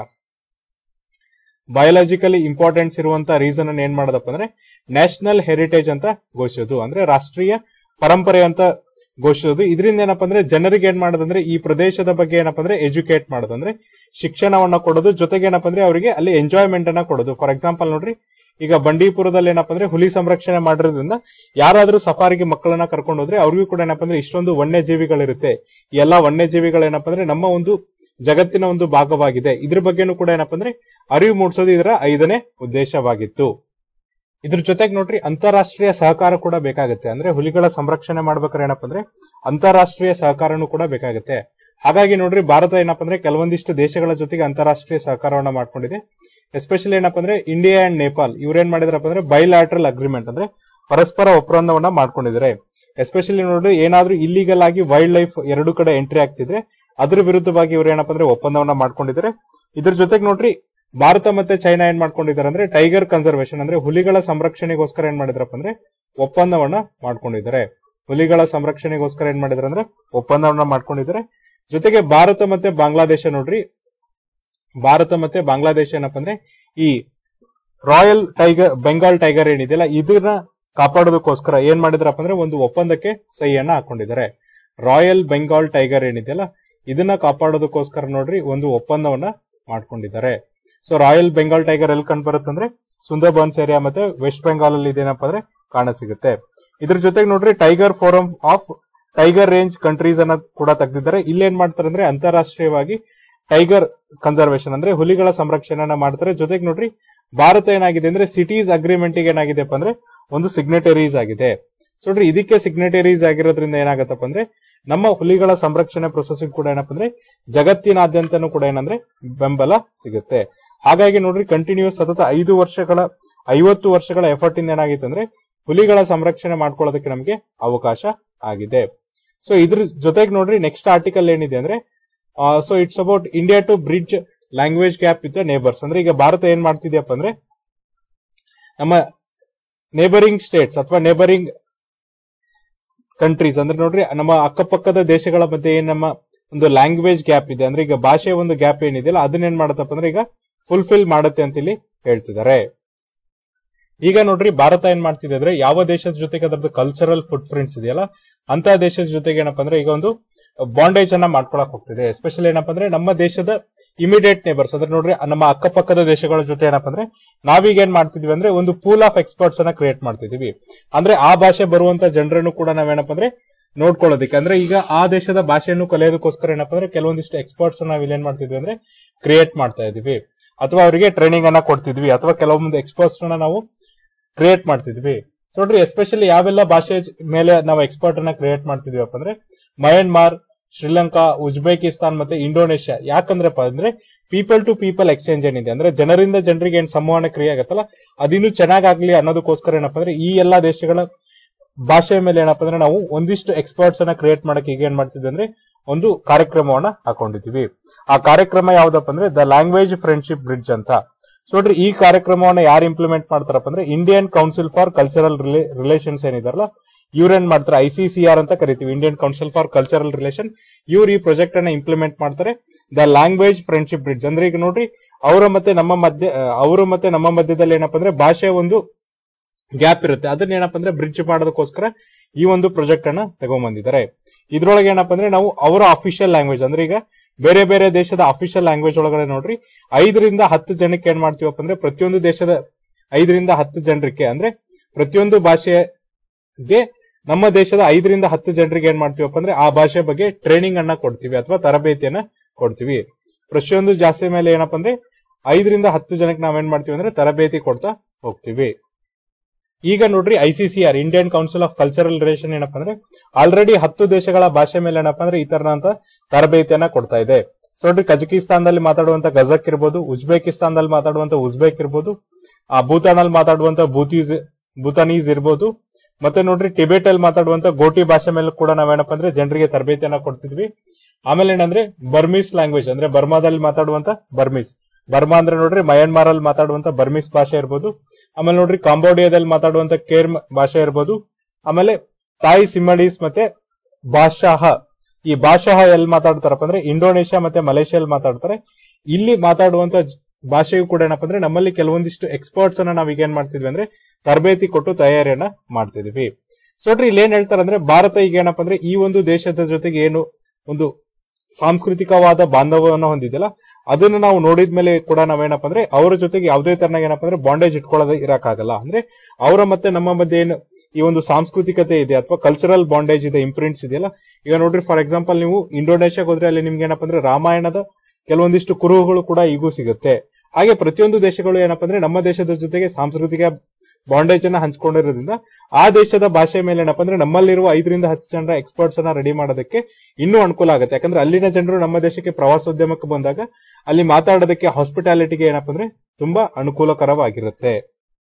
ಬಯೋಲಾಜಿಕಲಿ ಇಂಪಾರ್ಟೆನ್ಸ್ ಇರುವಂತ ರೀಸನ್ ಅನ್ನ ಏನ್ ಮಾಡೋದಪ್ಪ ಅಂದ್ರೆ ನ್ಯಾಷನಲ್ ಹೆರಿಟೇಜ್ ಅಂತ ಘೋಷಿಸೋದು ಅಂದ್ರೆ ರಾಷ್ಟ್ರೀಯ ಪರಂಪರೆ ಅಂತ ಘೋಷಿಸೋದು ಇದರಿಂದ ಏನಪ್ಪ ಅಂದ್ರೆ ಜನರಿಗೆ ಏನ್ ಮಾಡೋದಂದ್ರೆ ಈ ಪ್ರದೇಶದ ಬಗ್ಗೆ ಏನಪ್ಪ ಅಂದ್ರೆ ಎಜುಕೇಟ್ ಮಾಡೋದು ಅಂದ್ರೆ ಶಿಕ್ಷಣವನ್ನ ಕೊಡೋದು ಜೊತೆಗೆ ಏನಪ್ಪ ಅಂದ್ರೆ ಅವರಿಗೆ ಅಲ್ಲಿ ಎಂಜಾಯ್ಮೆಂಟ್ ಅನ್ನ ಕೊಡೋದು ಫಾರ್ ಎಕ್ಸಾಂಪಲ್ ನೋಡ್ರಿ ಈಗ ಬಂಡೀಪುರದಲ್ಲಿ ಏನಪ್ಪ ಅಂದ್ರೆ ಹುಲಿ ಸಂರಕ್ಷಣೆ ಮಾಡಿರೋದ್ರಿಂದ ಯಾರಾದ್ರೂ ಸಫಾರಿಗೆ ಮಕ್ಕಳನ್ನ ಕರ್ಕೊಂಡು ಹೋದ್ರೆ ಅವ್ರಿಗೂ ಕೂಡ ಏನಪ್ಪ ಅಂದ್ರೆ ಇಷ್ಟೊಂದು ವನ್ಯಜೀವಿಗಳಿರುತ್ತೆ ಈ ಎಲ್ಲಾ ವನ್ಯಜೀವಿಗಳು ಏನಪ್ಪ ಅಂದ್ರೆ ನಮ್ಮ ಒಂದು ಜಗತ್ತಿನ ಒಂದು ಭಾಗವಾಗಿದೆ ಇದ್ರ ಬಗ್ಗೆನೂ ಕೂಡ ಏನಪ್ಪ ಅಂದ್ರೆ ಅರಿವು ಮೂಡಿಸೋದು ಇದರ ಐದನೇ ಉದ್ದೇಶವಾಗಿತ್ತು ಇದ್ರ ಜೊತೆಗೆ ನೋಡ್ರಿ ಅಂತಾರಾಷ್ಟ್ರೀಯ ಸಹಕಾರ ಕೂಡ ಬೇಕಾಗುತ್ತೆ ಅಂದ್ರೆ ಹುಲಿಗಳ ಸಂರಕ್ಷಣೆ ಮಾಡ್ಬೇಕಾದ್ರೆ ಏನಪ್ಪಾ ಅಂದ್ರೆ ಅಂತಾರಾಷ್ಟ್ರೀಯ ಸಹಕಾರನೂ ಕೂಡ ಬೇಕಾಗುತ್ತೆ ಹಾಗಾಗಿ ನೋಡ್ರಿ ಭಾರತ ಏನಪ್ಪಾ ಅಂದ್ರೆ ಕೆಲವೊಂದಿಷ್ಟು ದೇಶಗಳ ಜೊತೆಗೆ ಅಂತಾರಾಷ್ಟ್ರೀಯ ಸಹಕಾರವನ್ನ ಮಾಡ್ಕೊಂಡಿದೆ ಎಸ್ಪೆಷಲಿ ಏನಪ್ಪಾ ಅಂದ್ರೆ ಇಂಡಿಯಾ ಅಂಡ್ ನೇಪಾಲ್ ಇವ್ರೇನ್ ಮಾಡಿದ್ರಪ್ಪ ಅಂದ್ರೆ ಬೈಲಾಟ್ರಲ್ ಅಗ್ರಿಮೆಂಟ್ ಅಂದ್ರೆ ಪರಸ್ಪರ ಒಪ್ಪಂದವನ್ನ ಮಾಡ್ಕೊಂಡಿದ್ದಾರೆ ಎಸ್ಪೆಷಲಿ ನೋಡ್ರಿ ಏನಾದ್ರೂ ಇಲ್ಲಿಗಲ್ ಆಗಿ ವೈಲ್ಡ್ ಲೈಫ್ ಎರಡು ಕಡೆ ಎಂಟ್ರಿ ಆಗ್ತಿದ್ರೆ ಅದ್ರ ವಿರುದ್ಧವಾಗಿ ಇವ್ರು ಏನಪ್ಪಾ ಅಂದ್ರೆ ಒಪ್ಪಂದವನ್ನ ಮಾಡ್ಕೊಂಡಿದ್ದಾರೆ ಇದ್ರ ಜೊತೆಗೆ ನೋಡ್ರಿ ಭಾರತ ಮತ್ತೆ ಚೈನಾ ಏನ್ ಮಾಡ್ಕೊಂಡಿದ್ದಾರೆ ಅಂದ್ರೆ ಟೈಗರ್ ಕನ್ಸರ್ವೇಷನ್ ಅಂದ್ರೆ ಹುಲಿಗಳ ಸಂರಕ್ಷಣೆಗೋಸ್ಕರ ಏನ್ ಮಾಡಿದ್ರಪ್ಪ ಅಂದ್ರೆ ಒಪ್ಪಂದವನ್ನ ಮಾಡ್ಕೊಂಡಿದ್ದಾರೆ ಹುಲಿಗಳ ಸಂರಕ್ಷಣೆಗೋಸ್ಕರ ಏನ್ ಮಾಡಿದಾರೆ ಅಂದ್ರೆ ಒಪ್ಪಂದವನ್ನ ಮಾಡ್ಕೊಂಡಿದ್ದಾರೆ ಜೊತೆಗೆ ಭಾರತ ಮತ್ತೆ ಬಾಂಗ್ಲಾದೇಶ ನೋಡ್ರಿ ಭಾರತ ಮತ್ತೆ ಬಾಂಗ್ಲಾದೇಶ ಏನಪ್ಪಾ ಅಂದ್ರೆ ಈ ರಾಯಲ್ ಟೈಗರ್ ಬೆಂಗಾಲ್ ಟೈಗರ್ ಏನಿದೆಯಲ್ಲ ಇದನ್ನ ಕಾಪಾಡೋದಕ್ಕೋಸ್ಕರ ಏನ್ ಮಾಡಿದ್ರಪ್ಪ ಅಂದ್ರೆ ಒಂದು ಒಪ್ಪಂದಕ್ಕೆ ಸಹಿಯನ್ನ ಹಾಕೊಂಡಿದ್ದಾರೆ ರಾಯಲ್ ಬೆಂಗಾಲ್ ಟೈಗರ್ ಏನಿದೆಯಲ್ಲ ಇದನ್ನ ಕಾಪಾಡೋದಕ್ಕೋಸ್ಕರ ನೋಡ್ರಿ ಒಂದು ಒಪ್ಪಂದವನ್ನ ಮಾಡ್ಕೊಂಡಿದ್ದಾರೆ ಸೊ ರಾಯಲ್ ಬೆಂಗಾಲ್ ಟೈಗರ್ ಎಲ್ಲಿ ಕಂಡು ಬರುತ್ತಂದ್ರೆ ಸುಂದರ್ಬನ್ಸ್ ಏರಿಯಾ ಮತ್ತೆ ವೆಸ್ಟ್ ಬೆಂಗಾಲ್ ಅಲ್ಲಿ ಇದೇನಪ್ಪ ಅಂದ್ರೆ ಕಾಣ ಸಿಗುತ್ತೆ ಇದ್ರ ಜೊತೆಗೆ ನೋಡ್ರಿ tiger forum of tiger range countries ಅನ್ನ ಕೂಡ ತೆಗೆದಿದ್ದಾರೆ ಇಲ್ಲಿ ಏನ್ ಮಾಡ್ತಾರೆ ಅಂದ್ರೆ ಅಂತಾರಾಷ್ಟ್ರೀಯವಾಗಿ ಟೈಗರ್ ಕನ್ಸರ್ವೇಷನ್ ಅಂದ್ರೆ ಹುಲಿಗಳ ಸಂರಕ್ಷಣೆಯನ್ನ ಮಾಡ್ತಾರೆ ಜೊತೆಗೆ ನೋಡ್ರಿ ಭಾರತ ಏನಾಗಿದೆ ಅಂದ್ರೆ ಸಿಟೀಸ್ ಅಗ್ರಿಮೆಂಟ್ ಏನಾಗಿದೆಪ್ಪ ಅಂದ್ರೆ ಒಂದು ಸಿಗ್ನೆಟರೀಸ್ ಆಗಿದೆ ಸೊ ನೋಡ್ರಿ ಇದಕ್ಕೆ ಸಿಗ್ನೆಟರೀಸ್ ಆಗಿರೋದ್ರಿಂದ ಏನಾಗತ್ತಪ್ಪ ಅಂದ್ರೆ ನಮ್ಮ ಹುಲಿಗಳ ಸಂರಕ್ಷಣೆ ಪ್ರೊಸೆಸ್ ಕೂಡ ಏನಪ್ಪ ಅಂದ್ರೆ ಜಗತ್ತಿನಾದ್ಯಂತನೂ ಕೂಡ ಏನಂದ್ರೆ ಬೆಂಬಲ ಸಿಗುತ್ತೆ ಹಾಗಾಗಿ ನೋಡ್ರಿ ಕಂಟಿನ್ಯೂಸ್ ಸತತ ಐದು ವರ್ಷಗಳ ಐವತ್ತು ವರ್ಷಗಳ ಎಫರ್ಟ್ ಇಂದ ಏನಾಗಿತ್ತು ಅಂದ್ರೆ ಹುಲಿಗಳ ಸಂರಕ್ಷಣೆ ಮಾಡ್ಕೊಳ್ಳೋದಕ್ಕೆ ನಮಗೆ ಅವಕಾಶ ಆಗಿದೆ ಸೊ ಇದ್ರ ಜೊತೆಗೆ ನೋಡ್ರಿ ನೆಕ್ಸ್ಟ್ ಆರ್ಟಿಕಲ್ ಏನಿದೆ ಅಂದ್ರೆ so it's about India to bridge language gap with neighbours ಅಂದ್ರೆ ಈಗ ಭಾರತ ಏನ್ ಮಾಡ್ತಿದ್ಯಪ್ಪ ಅಂದ್ರೆ ನಮ್ಮ ನೇಬರಿಂಗ್ ಸ್ಟೇಟ್ಸ್ ಅಥವಾ ನೇಬರಿಂಗ್ ಕಂಟ್ರೀಸ್ ಅಂದ್ರೆ ನೋಡ್ರಿ ನಮ್ಮ ಅಕ್ಕಪಕ್ಕದ ದೇಶಗಳ ಮಧ್ಯೆ ಏನ್ ನಮ್ಮ ಒಂದು ಲ್ಯಾಂಗ್ವೇಜ್ ಗ್ಯಾಪ್ ಇದೆ ಅಂದ್ರೆ ಈಗ ಭಾಷೆಯ ಒಂದು ಗ್ಯಾಪ್ ಏನಿದೆಯಲ್ಲ ಅದನ್ನ ಏನ್ ಮಾಡತ್ತಪ್ಪ ಅಂದ್ರೆ ಈಗ ಫುಲ್ಫಿಲ್ ಮಾಡುತ್ತೆ ಅಂತ ಇಲ್ಲಿ ಹೇಳ್ತಿದ್ದಾರೆ ಈಗ ನೋಡ್ರಿ ಭಾರತ ಏನ್ ಮಾಡ್ತಿದೆ ಅಂದ್ರೆ ಯಾವ ದೇಶದ ಜೊತೆಗೆ ಅದರದ್ದು ಕಲ್ಚರಲ್ ಫುಟ್ ಪ್ರಿಂಟ್ಸ್ ಇದೆಯಲ್ಲ ಅಂತ ದೇಶದ ಜೊತೆಗೆ ಏನಪ್ಪಾ ಅಂದ್ರೆ ಈಗ ಒಂದು ಬಾಂಡೇಜ್ ಅನ್ನ ಮಾಡ್ಕೊಳಕ್ ಹೋಗ್ತಿದೆ ಎಸ್ಪೆಷಲಿ ಏನಪ್ಪಾ ಅಂದ್ರೆ ನಮ್ಮ ದೇಶದ ಇಮಿಡಿಯೇಟ್ ನೇಬರ್ಸ್ ಅಂದ್ರೆ ನೋಡ್ರಿ ನಮ್ಮ ಅಕ್ಕಪಕ್ಕದ ದೇಶಗಳ ಜೊತೆ ಏನಪ್ಪಾ ಅಂದ್ರೆ ನಾವೀಗ ಏನ್ ಮಾಡ್ತಿದೀವಿ ಅಂದ್ರೆ ಒಂದು ಪೂಲ್ ಆಫ್ ಎಕ್ಸ್ಪರ್ಟ್ಸ್ ಅನ್ನ ಕ್ರಿಯೇಟ್ ಮಾಡ್ತಿದೀವಿ ಅಂದ್ರೆ ಆ ಭಾಷೆ ಬರುವಂತ ಜನರನ್ನು ಕೂಡ ನಾವೇನಪ್ಪ ಅಂದ್ರೆ ನೋಡ್ಕೊಳ್ಳೋದಕ್ಕೆ ಅಂದ್ರೆ ಈಗ ಆ ದೇಶದ ಭಾಷೆಯನ್ನು ಕಲಿಯೋದಕ್ಕೋಸ್ಕರ ಏನಪ್ಪಾ ಅಂದ್ರೆ ಕೆಲವೊಂದಿಷ್ಟು ಎಕ್ಸ್ಪರ್ಟ್ಸ್ ನಾವ್ ಇಲ್ಲಿ ಏನ್ ಮಾಡ್ತಿದ್ವಿ ಅಂದ್ರೆ ಕ್ರಿಯೇಟ್ ಮಾಡ್ತಾ ಇದೀವಿ ಅಥವಾ ಅವರಿಗೆ ಟ್ರೈನಿಂಗ್ ಅನ್ನ ಕೊಡ್ತಿದ್ವಿ ಅಥವಾ ಕೆಲವೊಂದು ಎಕ್ಸ್ಪರ್ಟ್ಸ್ ನಾವು ಕ್ರಿಯೇಟ್ ಮಾಡ್ತಿದ್ವಿ ಸೊ ನೋಡ್ರಿ ಎಸ್ಪೆಷಲಿ ಯಾವೆಲ್ಲ ಭಾಷೆ ಮೇಲೆ ನಾವು ಎಕ್ಸ್ಪರ್ಟ್ ಅನ್ನ ಕ್ರಿಯೇಟ್ ಮಾಡ್ತಿದೀವಪ್ಪ ಅಂದ್ರೆ ಮಯನ್ಮಾರ್ ಶ್ರೀಲಂಕಾ ಉಜ್ಬೇಕಿಸ್ತಾನ್ ಮತ್ತೆ ಇಂಡೋನೇಷ್ಯಾ ಯಾಕಂದ್ರಪ್ಪ ಅಂದ್ರೆ ಪೀಪಲ್ ಟು ಪೀಪಲ್ ಎಕ್ಸ್ಚೇಂಜ್ ಏನಿದೆ ಅಂದ್ರೆ ಜನರಿಂದ ಜನರಿಗೆ ಏನ್ ಸಂವಹನ ಕ್ರಿಯೆ ಆಗತ್ತಲ್ಲ ಅದಿನ್ನೂ ಚೆನ್ನಾಗಾಗ್ಲಿ ಅನ್ನೋದಕ್ಕೋಸ್ಕರ ಏನಪ್ಪಾ ಅಂದ್ರೆ ಈ ಎಲ್ಲಾ ದೇಶಗಳ ಭಾಷೆಯ ಮೇಲೆ ಏನಪ್ಪಾ ಅಂದ್ರೆ ನಾವು ಒಂದಿಷ್ಟು ಎಕ್ಸ್ಪರ್ಟ್ಸ್ ಅನ್ನ ಕ್ರಿಯೇಟ್ ಮಾಡಕ್ಕೆ ಈಗ ಏನ್ ಮಾಡ್ತಿದ್ವಿ ಅಂದ್ರೆ ಒಂದು ಕಾರ್ಯಕ್ರಮವನ್ನ ಹಾಕೊಂಡಿದ್ವಿ ಆ ಕಾರ್ಯಕ್ರಮ ಯಾವ್ದಪ್ಪ ಅಂದ್ರೆ ದ ಲ್ಯಾಂಗ್ವೇಜ್ ಫ್ರೆಂಡ್ಶಿಪ್ ಬ್ರಿಡ್ಜ್ ಅಂತ ಸೊ ನೋಡ್ರಿ ಈ ಕಾರ್ಯಕ್ರಮವನ್ನ ಯಾರು ಇಂಪ್ಲಿಮೆಂಟ್ ಮಾಡ್ತಾರಪ್ಪ ಅಂದ್ರೆ Indian council for cultural relations ಏನಿದಾರಲ್ಲ ಇವ್ರೇನ್ ಮಾಡ್ತಾರೆ ಐಸಿಸಿಆರ್ ಅಂತ ಕರಿತೀವಿ Indian council for cultural relation ಇವ್ರು ಈ ಪ್ರಾಜೆಕ್ಟ್ ಅನ್ನ ಇಂಪ್ಲಿಮೆಂಟ್ ಮಾಡ್ತಾರೆ ದ ಲ್ಯಾಂಗ್ವೇಜ್ ಫ್ರೆಂಡ್ಶಿಪ್ ಬ್ರಿಡ್ಜ್ ಅಂದ್ರೆ ಈಗ ನೋಡ್ರಿ ಅವರ ಮತ್ತೆ ನಮ್ಮ ಮಧ್ಯ ಅವರು ಮತ್ತೆ ನಮ್ಮ ಮಧ್ಯದಲ್ಲಿ ಏನಪ್ಪಾ ಅಂದ್ರೆ ಭಾಷೆಯ ಒಂದು ಗ್ಯಾಪ್ ಇರುತ್ತೆ ಅದನ್ನ ಏನಪ್ಪಾ ಅಂದ್ರೆ ಬ್ರಿಡ್ಜ್ ಮಾಡೋದಕ್ಕೋಸ್ಕರ ಈ ಒಂದು ಪ್ರಾಜೆಕ್ಟ್ ಅನ್ನ ತಗೊಂಡ್ಬಂದಿದ್ದಾರೆ ಇದ್ರೊಳಗೆ ಏನಪ್ಪಾ ಅಂದ್ರೆ ನಾವು ಅವರ ಅಫಿಷಿಯಲ್ ಲ್ಯಾಂಗ್ವೇಜ್ ಅಂದ್ರೆ ಈಗ ಬೇರೆ ಬೇರೆ ದೇಶದ ಅಫಿಷಿಯಲ್ ಲ್ಯಾಂಗ್ವೇಜ್ ಒಳಗಡೆ ನೋಡ್ರಿ ಐದರಿಂದ ಹತ್ತು ಜನಕ್ಕೆ ಏನ್ ಮಾಡ್ತೀವಪ್ಪ ಅಂದ್ರೆ ಪ್ರತಿಯೊಂದು ದೇಶದ ಐದರಿಂದ ಹತ್ತು ಜನರಿಗೆ ಅಂದ್ರೆ ಪ್ರತಿಯೊಂದು ಭಾಷೆಗೆ ನಮ್ಮ ದೇಶದ ಐದರಿಂದ ಹತ್ತು ಜನರಿಗೆ ಏನ್ ಮಾಡ್ತೀವಪ್ಪ ಅಂದ್ರೆ ಆ ಭಾಷೆ ಬಗ್ಗೆ ಟ್ರೈನಿಂಗ್ ಅನ್ನ ಕೊಡ್ತೀವಿ ಅಥವಾ ತರಬೇತಿಯನ್ನ ಕೊಡ್ತೀವಿ ಪ್ರತಿಯೊಂದು ಜಾಸ್ತಿ ಮೇಲೆ ಏನಪ್ಪಾ ಅಂದ್ರೆ ಐದರಿಂದ ಹತ್ತು ಜನಕ್ಕೆ ನಾವೇನ್ ಮಾಡ್ತೀವಿ ಅಂದ್ರೆ ತರಬೇತಿ ಕೊಡ್ತಾ ಹೋಗ್ತೀವಿ ಈಗ ನೋಡ್ರಿ ICCR Indian council of cultural relation ಏನಪ್ಪಾ ಅಂದ್ರೆ ಆಲ್ರೆಡಿ ಹತ್ತು ದೇಶಗಳ ಭಾಷೆ ಮೇಲೆ ಏನಪ್ಪಾ ಅಂದ್ರೆ ಈ ತರನಂತ ತರಬೇತಿಯನ್ನ ಕೊಡ್ತಾ ಇದೆ ಸೊ ನೋಡ್ರಿ ಕಜಕಿಸ್ತಾನದಲ್ಲಿ ಮಾತಾಡುವಂತ ಗಜಕ್ ಇರ್ಬೋದು ಉಜ್ಬೇಕಿಸ್ತಾನದಲ್ಲಿ ಮಾತಾಡುವಂತ ಉಜ್ಬೇಕ್ ಇರ್ಬೋದು ಆ ಭೂತಾನ್ ಅಲ್ಲಿ ಮಾತಾಡುವಂತ ಭೂತೀಸ್ ಭೂತಾನೀಸ್ ಇರ್ಬೋದು ಮತ್ತೆ ನೋಡ್ರಿ ಟಿಬೇಟ್ ಅಲ್ಲಿ ಮಾತಾಡುವಂತ ಗೋಟಿ ಭಾಷೆ ಮೇಲೆ ಕೂಡ ನಾವೇನಪ್ಪ ಅಂದ್ರೆ ಜನರಿಗೆ ತರಬೇತಿಯನ್ನ ಕೊಡ್ತಿದ್ವಿ ಆಮೇಲೆ ಏನಂದ್ರೆ ಬರ್ಮೀಸ್ ಲ್ಯಾಂಗ್ವೇಜ್ ಅಂದ್ರೆ ಬರ್ಮಾದಲ್ಲಿ ಮಾತಾಡುವಂತ ಬರ್ಮೀಸ್ ಬರ್ಮಾ ಅಂದ್ರೆ ನೋಡ್ರಿ ಮಯನ್ಮಾರ್ ಅಲ್ಲಿ ಮಾತಾಡುವಂತ ಬರ್ಮೀಸ್ ಭಾಷೆ ಇರ್ಬೋದು ಆಮೇಲೆ ನೋಡ್ರಿ ಕಾಂಬೋಡಿಯಾದಲ್ಲಿ ಮಾತಾಡುವಂತ ಕೇರ್ ಭಾಷೆ ಇರ್ಬೋದು ಆಮೇಲೆ ತಾಯಿ ಸಿಮ್ಮಡೀಸ್ ಮತ್ತೆ ಭಾಷಾಹ ಈ ಭಾಷಾಹ ಎಲ್ಲಿ ಮಾತಾಡ್ತಾರಪ್ಪ ಅಂದ್ರೆ ಇಂಡೋನೇಷ್ಯಾ ಮತ್ತೆ ಮಲೇಷ್ಯಾದಲ್ಲಿ ಮಾತಾಡ್ತಾರೆ ಇಲ್ಲಿ ಮಾತಾಡುವಂತ ಜ- ಭಾಷೆಯು ಕೂಡ ಏನಪ್ಪ ಅಂದ್ರೆ ನಮ್ಮಲ್ಲಿ ಕೆಲವೊಂದಿಷ್ಟು ಎಕ್ಸ್ಪರ್ಟ್ಸ್ ಅನ್ನ ನಾವ್ ಈಗ ಏನ್ ಮಾಡ್ತಿದ್ವಿ ಅಂದ್ರೆ ತರಬೇತಿ ಕೊಟ್ಟು ತಯಾರಿಯನ್ನ ಮಾಡ್ತಿದ್ವಿ ಸೊ ನೋಡ್ರಿ ಇಲ್ಲಿ ಏನ್ ಹೇಳ್ತಾರೆ ಅಂದ್ರೆ ಭಾರತ ಈಗ ಏನಪ್ಪ ಅಂದ್ರೆ ಈ ಒಂದು ದೇಶದ ಜೊತೆಗೆ ಏನು ಒಂದು ಸಾಂಸ್ಕೃತಿಕವಾದ ಬಾಂಧವ್ಯವನ್ನು ಹೊಂದಿದೆಯಲ್ಲ ಅದನ್ನು ನಾವು ನೋಡಿದ್ಮೇಲೆ ಕೂಡ ನಾವೇನಪ್ಪ ಅಂದ್ರೆ ಅವರ ಜೊತೆಗೆ ಯಾವುದೇ ತರನಾಗ ಏನಪ್ಪ ಅಂದ್ರೆ ಬಾಂಡೇಜ್ ಇಟ್ಕೊಳ್ಳೋದೇ ಇರಕ್ಕಾಗಲ್ಲ ಅಂದ್ರೆ ಅವರ ಮತ್ತೆ ನಮ್ಮ ಮಧ್ಯೆ ಏನು ಈ ಒಂದು ಸಾಂಸ್ಕೃತಿಕತೆ ಇದೆ ಅಥವಾ ಕಲ್ಚರಲ್ ಬಾಂಡೇಜ್ ಇದೆ ಇಂಪ್ರಿಂಟ್ಸ್ ಇದೆಯಲ್ಲ ಈಗ ನೋಡ್ರಿ ಫಾರ್ ಎಕ್ಸಾಂಪಲ್ ನೀವು ಇಂಡೋನೇಷ್ಯಾಗ ಹೋದ್ರೆ ಅಲ್ಲಿ ನಿಮ್ಗೆ ಏನಪ್ಪ ಅಂದ್ರೆ ರಾಮಾಯಣದ ಕೆಲವೊಂದಿಷ್ಟು ಕುರುಹುಗಳು ಕೂಡ ಈಗೂ ಸಿಗುತ್ತೆ ಹಾಗೆ ಪ್ರತಿಯೊಂದು ದೇಶಗಳು ಏನಪ್ಪ ಅಂದ್ರೆ ನಮ್ಮ ದೇಶದ ಜೊತೆಗೆ ಸಾಂಸ್ಕೃತಿಕ ಬಾಂಡೇಜ್ ಅನ್ನ ಹಂಚ್ಕೊಂಡಿರೋದ್ರಿಂದ ಆ ದೇಶದ ಭಾಷೆ ಮೇಲೆ ಏನಪ್ಪಾ ಅಂದ್ರೆ ನಮ್ಮಲ್ಲಿರುವ ಐದರಿಂದ ಹತ್ತು ಜನರ ಎಕ್ಸ್ಪರ್ಟ್ಸ್ ಅನ್ನ ರೆಡಿ ಮಾಡೋದಕ್ಕೆ ಇನ್ನೂ ಅನುಕೂಲ ಆಗುತ್ತೆ ಯಾಕಂದ್ರೆ ಅಲ್ಲಿನ ಜನರು ನಮ್ಮ ದೇಶಕ್ಕೆ ಪ್ರವಾಸೋದ್ಯಮಕ್ಕೆ ಬಂದಾಗ ಅಲ್ಲಿ ಮಾತಾಡೋದಕ್ಕೆ ಹಾಸ್ಪಿಟಾಲಿಟಿಗೆ ಏನಪ್ಪಾ ಅಂದ್ರೆ ತುಂಬಾ ಅನುಕೂಲಕರವಾಗಿರುತ್ತೆ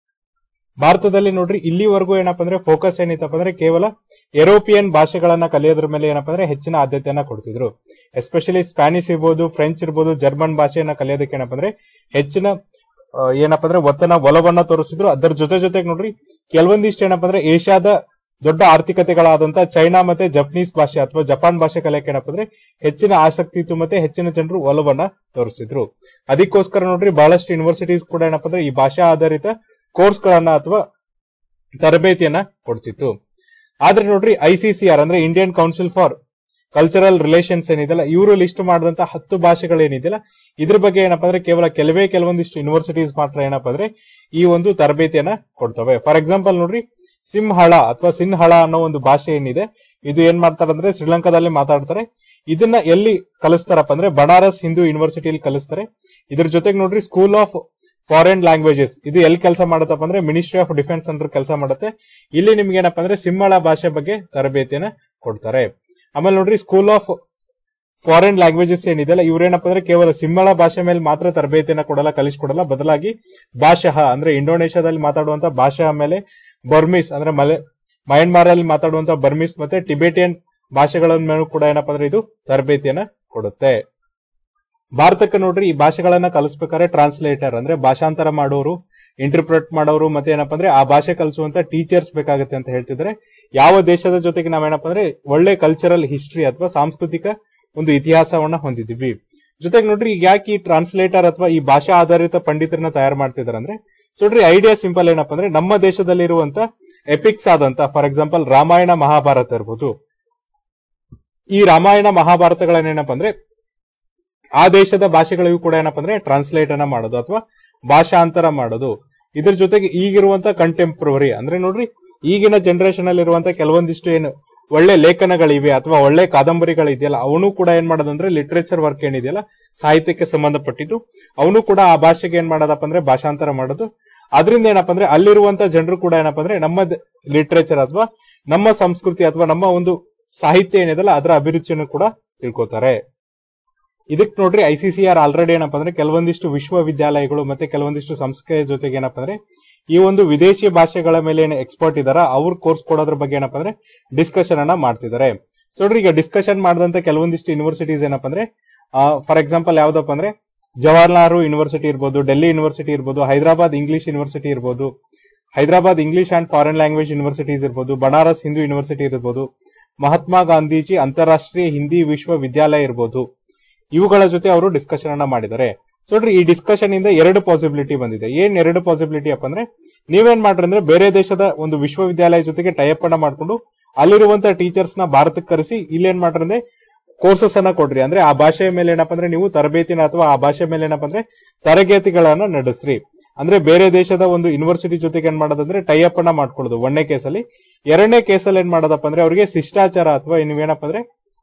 ಭಾರತದಲ್ಲಿ ನೋಡ್ರಿ ಇಲ್ಲಿವರೆಗೂ ಏನಪ್ಪಾ ಅಂದ್ರೆ ಫೋಕಸ್ ಏನಿತ್ತಪ್ಪ ಅಂದ್ರೆ ಕೇವಲ ಯುರೋಪಿಯನ್ ಭಾಷೆಗಳನ್ನ ಕಲಿಯೋದ್ರ ಮೇಲೆ ಏನಪ್ಪಾ ಅಂದ್ರೆ ಹೆಚ್ಚಿನ ಆದ್ಯತೆಯನ್ನ ಕೊಡ್ತಿದ್ರು ಎಸ್ಪೆಷಲಿ ಸ್ಪ್ಯಾನಿಷ್ ಇರ್ಬೋದು ಫ್ರೆಂಚ್ ಇರ್ಬೋದು ಜರ್ಮನ್ ಭಾಷೆಯನ್ನ ಕಲಿಯೋದಕ್ಕೆ ಏನಪ್ಪಾ ಅಂದ್ರೆ ಹೆಚ್ಚಿನ ಆ, ಏನಪ್ಪಾ ಅಂದ್ರೆ ಒತ್ತನ ಒಲವನ್ನ ತೋರಿಸಿದ್ರು ಅದರ ಜೊತೆ ಜೊತೆಗೆ ನೋಡ್ರಿ ಕೆಲವೊಂದಿಷ್ಟು ಏನಪ್ಪಾ ಅಂದ್ರೆ ಏಷ್ಯಾದ ದೊಡ್ಡ ಆರ್ಥಿಕತೆಗಳಾದಂತ ಚೈನಾ ಮತ್ತೆ ಜಪನೀಸ್ ಭಾಷೆ ಅಥವಾ ಜಪಾನ್ ಭಾಷೆ ಕಲಿಯಕ್ಕೆ ಏನಪ್ಪಾ ಅಂದ್ರೆ ಹೆಚ್ಚಿನ ಆಸಕ್ತಿ ಇತ್ತು ಮತ್ತೆ ಹೆಚ್ಚಿನ ಜನರು ಒಲವನ್ನ ತೋರಿಸಿದ್ರು ಅದಕ್ಕೋಸ್ಕರ ನೋಡ್ರಿ ಬಹಳಷ್ಟು ಯೂನಿವರ್ಸಿಟೀಸ್ ಕೂಡ ಏನಪ್ಪಾ ಅಂದ್ರೆ ಈ ಭಾಷಾ ಆಧಾರಿತ ಕೋರ್ಸ್ ಗಳನ್ನ ಅಥವಾ ತರಬೇತಿಯನ್ನ ಕೊಡ್ತಿತ್ತು ಆದ್ರೆ ನೋಡ್ರಿ ಐಸಿಸಿಆರ್ ಅಂದ್ರೆ Indian council for cultural relations ಏನಿದೆಲ್ಲ ಇವರು ಲಿಸ್ಟ್ ಮಾಡಿದಂತ ಹತ್ತು ಭಾಷೆಗಳೇನಿದೆಯಲ್ಲ ಇದ್ರ ಬಗ್ಗೆ ಏನಪ್ಪಾ ಅಂದ್ರೆ ಕೇವಲ ಕೆಲವೇ ಕೆಲವೊಂದಿಷ್ಟು ಯೂನಿವರ್ಸಿಟೀಸ್ ಮಾತ್ರ ಏನಪ್ಪಾ ಅಂದ್ರೆ ಈ ಒಂದು ತರಬೇತಿಯನ್ನ ಕೊಡ್ತವೆ ಫಾರ್ ಎಕ್ಸಾಂಪಲ್ ನೋಡ್ರಿ ಸಿಂಹಳ ಅಥವಾ ಸಿನ್ಹಳ ಅನ್ನೋ ಒಂದು ಭಾಷೆ ಏನಿದೆ ಇದು ಏನ್ ಮಾಡ್ತಾರೆ ಅಂದ್ರೆ ಶ್ರೀಲಂಕಾದಲ್ಲಿ ಮಾತಾಡ್ತಾರೆ ಇದನ್ನ ಎಲ್ಲಿ ಕಲಿಸ್ತಾರಪ್ಪ ಅಂದ್ರೆ ಬನಾರಸ್ ಹಿಂದೂ ಯೂನಿವರ್ಸಿಟಿಯಲ್ಲಿ ಕಲಿಸ್ತಾರೆ ಇದ್ರ ಜೊತೆಗೆ ನೋಡ್ರಿ ಸ್ಕೂಲ್ ಆಫ್ ಫಾರಿನ್ ಲ್ಯಾಂಗ್ವೇಜಸ್ ಇದು ಎಲ್ಲಿ ಕೆಲಸ ಮಾಡತ್ತಪ್ಪ ಅಂದ್ರೆ ಮಿನಿಸ್ಟ್ರಿ ಆಫ್ ಡಿಫೆನ್ಸ್ ಅಂಡರ್ ಕೆಲಸ ಮಾಡುತ್ತೆ ಇಲ್ಲಿ ನಿಮ್ಗೆ ಏನಪ್ಪಾ ಅಂದ್ರೆ ಸಿಂಹಳ ಭಾಷೆ ಬಗ್ಗೆ ತರಬೇತಿಯನ್ನ ಕೊಡ್ತಾರೆ ಆಮೇಲೆ ನೋಡ್ರಿ ಸ್ಕೂಲ್ ಆಫ್ ಫಾರಿನ್ ಲ್ಯಾಂಗ್ವೇಜಸ್ ಏನಿದೆಯಲ್ಲ ಇವ್ರೇನಪ್ಪ ಅಂದ್ರೆ ಕೇವಲ ಸಿಂಹಳ ಭಾಷೆ ಮೇಲೆ ಮಾತ್ರ ತರಬೇತಿಯನ್ನ ಕೊಡಲ್ಲ ಕಲಿಸ್ಕೊಡಲ್ಲ ಬದಲಾಗಿ ಭಾಷಾ ಅಂದ್ರೆ ಇಂಡೋನೇಷ್ಯಾದಲ್ಲಿ ಮಾತಾಡುವಂತ ಭಾಷೆಯ ಮೇಲೆ ಬರ್ಮೀಸ್ ಅಂದ್ರೆ ಮಲೆ ಮಯನ್ಮಾರ್ ಅಲ್ಲಿ ಮಾತಾಡುವಂತ ಬರ್ಮೀಸ್ ಮತ್ತೆ ಟಿಬೇಟಿಯನ್ ಭಾಷೆಗಳ ಮೇಲೂ ಕೂಡ ಏನಪ್ಪಾ ಅಂದ್ರೆ ಇದು ತರಬೇತಿಯನ್ನ ಕೊಡುತ್ತೆ ಭಾರತಕ್ಕೆ ನೋಡ್ರಿ ಈ ಭಾಷೆಗಳನ್ನ ಕಲಿಸ್ಬೇಕಾದ್ರೆ ಟ್ರಾನ್ಸ್ಲೇಟರ್ ಅಂದ್ರೆ ಭಾಷಾಂತರ ಮಾಡೋರು ಇಂಟರ್ಪ್ರೆಟ್ ಮಾಡೋರು ಮತ್ತೆ ಏನಪ್ಪಾ ಅಂದ್ರೆ ಆ ಭಾಷೆ ಕಲಿಸುವಂತ ಟೀಚರ್ಸ್ ಬೇಕಾಗುತ್ತೆ ಅಂತ ಹೇಳ್ತಿದ್ರೆ ಯಾವ ದೇಶದ ಜೊತೆಗೆ ನಾವೇನಪ್ಪ ಅಂದ್ರೆ ಒಳ್ಳೆ ಕಲ್ಚರಲ್ ಹಿಸ್ಟ್ರಿ ಅಥವಾ ಸಾಂಸ್ಕೃತಿಕ ಒಂದು ಇತಿಹಾಸವನ್ನ ಹೊಂದಿದೀವಿ ಜೊತೆಗೆ ನೋಡ್ರಿ ಈಗ ಯಾಕೆ ಈ ಟ್ರಾನ್ಸ್ಲೇಟರ್ ಅಥವಾ ಈ ಭಾಷಾ ಆಧಾರಿತ ಪಂಡಿತರನ್ನ ತಯಾರು ಮಾಡ್ತಿದಾರೆ ಅಂದ್ರೆ ಸೊ ನೋಡ್ರಿ ಐಡಿಯಾ ಸಿಂಪಲ್ ಏನಪ್ಪಾ ಅಂದ್ರೆ ನಮ್ಮ ದೇಶದಲ್ಲಿರುವಂತ ಎಪಿಕ್ಸ್ ಆದಂತ ಫಾರ್ ಎಕ್ಸಾಂಪಲ್ ರಾಮಾಯಣ ಮಹಾಭಾರತ ಇರ್ಬೋದು ಈ ರಾಮಾಯಣ ಮಹಾಭಾರತಗಳನ್ನೇನಪ್ಪ ಅಂದ್ರೆ ಆ ದೇಶದ ಭಾಷೆಗಳಿಗೂ ಕೂಡ ಏನಪ್ಪಾ ಅಂದ್ರೆ ಟ್ರಾನ್ಸ್ಲೇಟ್ ಅನ್ನ ಮಾಡೋದು ಅಥವಾ ಭಾಷಾಂತರ ಮಾಡೋದು ಇದ್ರ ಜೊತೆಗೆ ಈಗಿರುವಂತ ಕಂಟೆಂಪ್ರವರಿ ಅಂದ್ರೆ ನೋಡ್ರಿ ಈಗಿನ ಜನರೇಷನ್ ಅಲ್ಲಿ ಇರುವಂತ ಕೆಲವೊಂದಿಷ್ಟು ಏನು ಒಳ್ಳೆ ಲೇಖನಗಳಿವೆ ಅಥವಾ ಒಳ್ಳೆ ಕಾದಂಬರಿಗಳಿದೆಯಲ್ಲ ಅವನು ಕೂಡ ಏನ್ ಮಾಡೋದಂದ್ರೆ ಲಿಟ್ರೇಚರ್ ವರ್ಕ್ ಏನಿದೆಯಲ್ಲ ಸಾಹಿತ್ಯಕ್ಕೆ ಸಂಬಂಧಪಟ್ಟಿದ್ದು ಅವನು ಕೂಡ ಆ ಭಾಷೆಗೆ ಏನ್ ಮಾಡೋದಪ್ಪ ಅಂದ್ರೆ ಭಾಷಾಂತರ ಮಾಡೋದು ಅದರಿಂದ ಏನಪ್ಪಾ ಅಂದ್ರೆ ಅಲ್ಲಿರುವಂತ ಜನರು ಕೂಡ ಏನಪ್ಪಾ ಅಂದ್ರೆ ನಮ್ಮ ಲಿಟ್ರೇಚರ್ ಅಥವಾ ನಮ್ಮ ಸಂಸ್ಕೃತಿ ಅಥವಾ ನಮ್ಮ ಒಂದು ಸಾಹಿತ್ಯ ಏನಿದೆಯಲ್ಲ ಅದರ ಅಭಿರುಚಿಯನ್ನು ಕೂಡ ತಿಳ್ಕೊತಾರೆ ಇದಕ್ ನೋಡ್ರಿ ಐಸಿಸಿಆರ್ ಆಲ್ರೆಡಿ ಏನಪ್ಪಾ ಅಂದ್ರೆ ಕೆಲವೊಂದಿಷ್ಟು ವಿಶ್ವವಿದ್ಯಾಲಯಗಳು ಮತ್ತೆ ಕೆಲವೊಂದಿಷ್ಟು ಸಂಸ್ಥೆಯ ಜೊತೆಗೆ ಏನಪ್ಪಾ ಅಂದ್ರೆ ಈ ಒಂದು ವಿದೇಶಿ ಭಾಷೆಗಳ ಮೇಲೆ ಏನು ಎಕ್ಸ್ಪರ್ಟ್ ಇದಾರ ಅವ್ರ ಕೋರ್ಸ್ ಕೊಡೋದ್ರ ಬಗ್ಗೆ ಏನಪ್ಪಾ ಅಂದ್ರೆ ಡಿಸ್ಕಷನ್ ಅನ್ನ ಮಾಡ್ತಿದ್ದಾರೆ ಸೊ ನೋಡ್ರಿ ಈಗ ಡಿಸ್ಕಷನ್ ಮಾಡಿದಂತ ಕೆಲವೊಂದಿಷ್ಟು ಯೂನಿವರ್ಸಿಟೀಸ್ ಏನಪ್ಪಾ ಅಂದ್ರೆ ಫಾರ್ ಎಕ್ಸಾಂಪಲ್ ಯಾವ್ದಪ್ಪ ಅಂದ್ರೆ ಜವಾಹರ್ಲಾಲ್ ಯೂನಿವರ್ಸಿಟಿ ಇರ್ಬೋದು ಡೆಲ್ಲಿ ಯೂನಿವರ್ಸಿಟಿ ಇರ್ಬೋದು ಹೈದರಾಬಾದ್ ಇಂಗ್ಲಿಷ್ ಯೂನಿವರ್ಸಿಟಿ ಇರ್ಬೋದು Hyderabad English and foreign language universities ಇರ್ಬೋದು ಬನಾರಸ್ ಹಿಂದೂ ಯೂನಿವರ್ಸಿಟಿ ಇರ್ಬೋದು ಮಹಾತ್ಮ ಗಾಂಧೀಜಿ ಅಂತಾರಾಷ್ಟ್ರೀಯ ಹಿಂದಿ ವಿಶ್ವವಿದ್ಯಾಲಯ ಇರ್ಬೋದು ಇವುಗಳ ಜೊತೆ ಅವರು ಡಿಸ್ಕಷನ್ ಅನ್ನ ಮಾಡಿದ್ದಾರೆ ಸೊ ನೋಡ್ರಿ ಈ ಡಿಸ್ಕಷನ್ ಇಂದ ಎರಡು ಪಾಸಿಬಿಲಿಟಿ ಬಂದಿದೆ ಏನ್ ಎರಡು ಪಾಸಿಬಿಲಿಟಿ ಅಪ್ಪ ಅಂದ್ರೆ ನೀವೇನ್ ಮಾಡ್ರಿ ಅಂದ್ರೆ ಬೇರೆ ದೇಶದ ಒಂದು ವಿಶ್ವವಿದ್ಯಾಲಯ ಜೊತೆಗೆ ಟೈಅಪ್ ಅನ್ನ ಮಾಡ್ಕೊಂಡು ಅಲ್ಲಿರುವಂತ ಟೀಚರ್ಸ್ ನ ಭಾರತಕ್ಕೆ ಕರೆಸಿ ಇಲ್ಲೇನ್ ಮಾಡ್ರಿ ಅಂದ್ರೆ ಕೋರ್ಸಸ್ ಅನ್ನ ಕೊಡ್ರಿ ಅಂದ್ರೆ ಆ ಭಾಷೆಯ ಮೇಲೆ ಏನಪ್ಪಾ ಅಂದ್ರೆ ನೀವು ತರಬೇತಿನ ಅಥವಾ ಆ ಭಾಷೆ ಮೇಲೆ ಏನಪ್ಪಾ ಅಂದ್ರೆ ತರಗತಿಗಳನ್ನ ನಡೆಸ್ರಿ ಅಂದ್ರೆ ಬೇರೆ ದೇಶದ ಒಂದು ಯೂನಿವರ್ಸಿಟಿ ಜೊತೆಗೆ ಏನ್ ಮಾಡೋದಂದ್ರೆ ಟೈಅಪ್ ಅನ್ನ ಮಾಡ್ಕೊಳ್ಳೋದು ಒಂದನೇ ಕೇಸಲ್ಲಿ ಎರಡನೇ ಕೇಸಲ್ಲಿ ಏನ್ ಮಾಡೋದಪ್ಪ ಅಂದ್ರೆ ಅವರಿಗೆ ಶಿಷ್ಟಾಚಾರ ಅಥವಾ ನೀವೇನಪ್ಪ ಅಂದ್ರೆ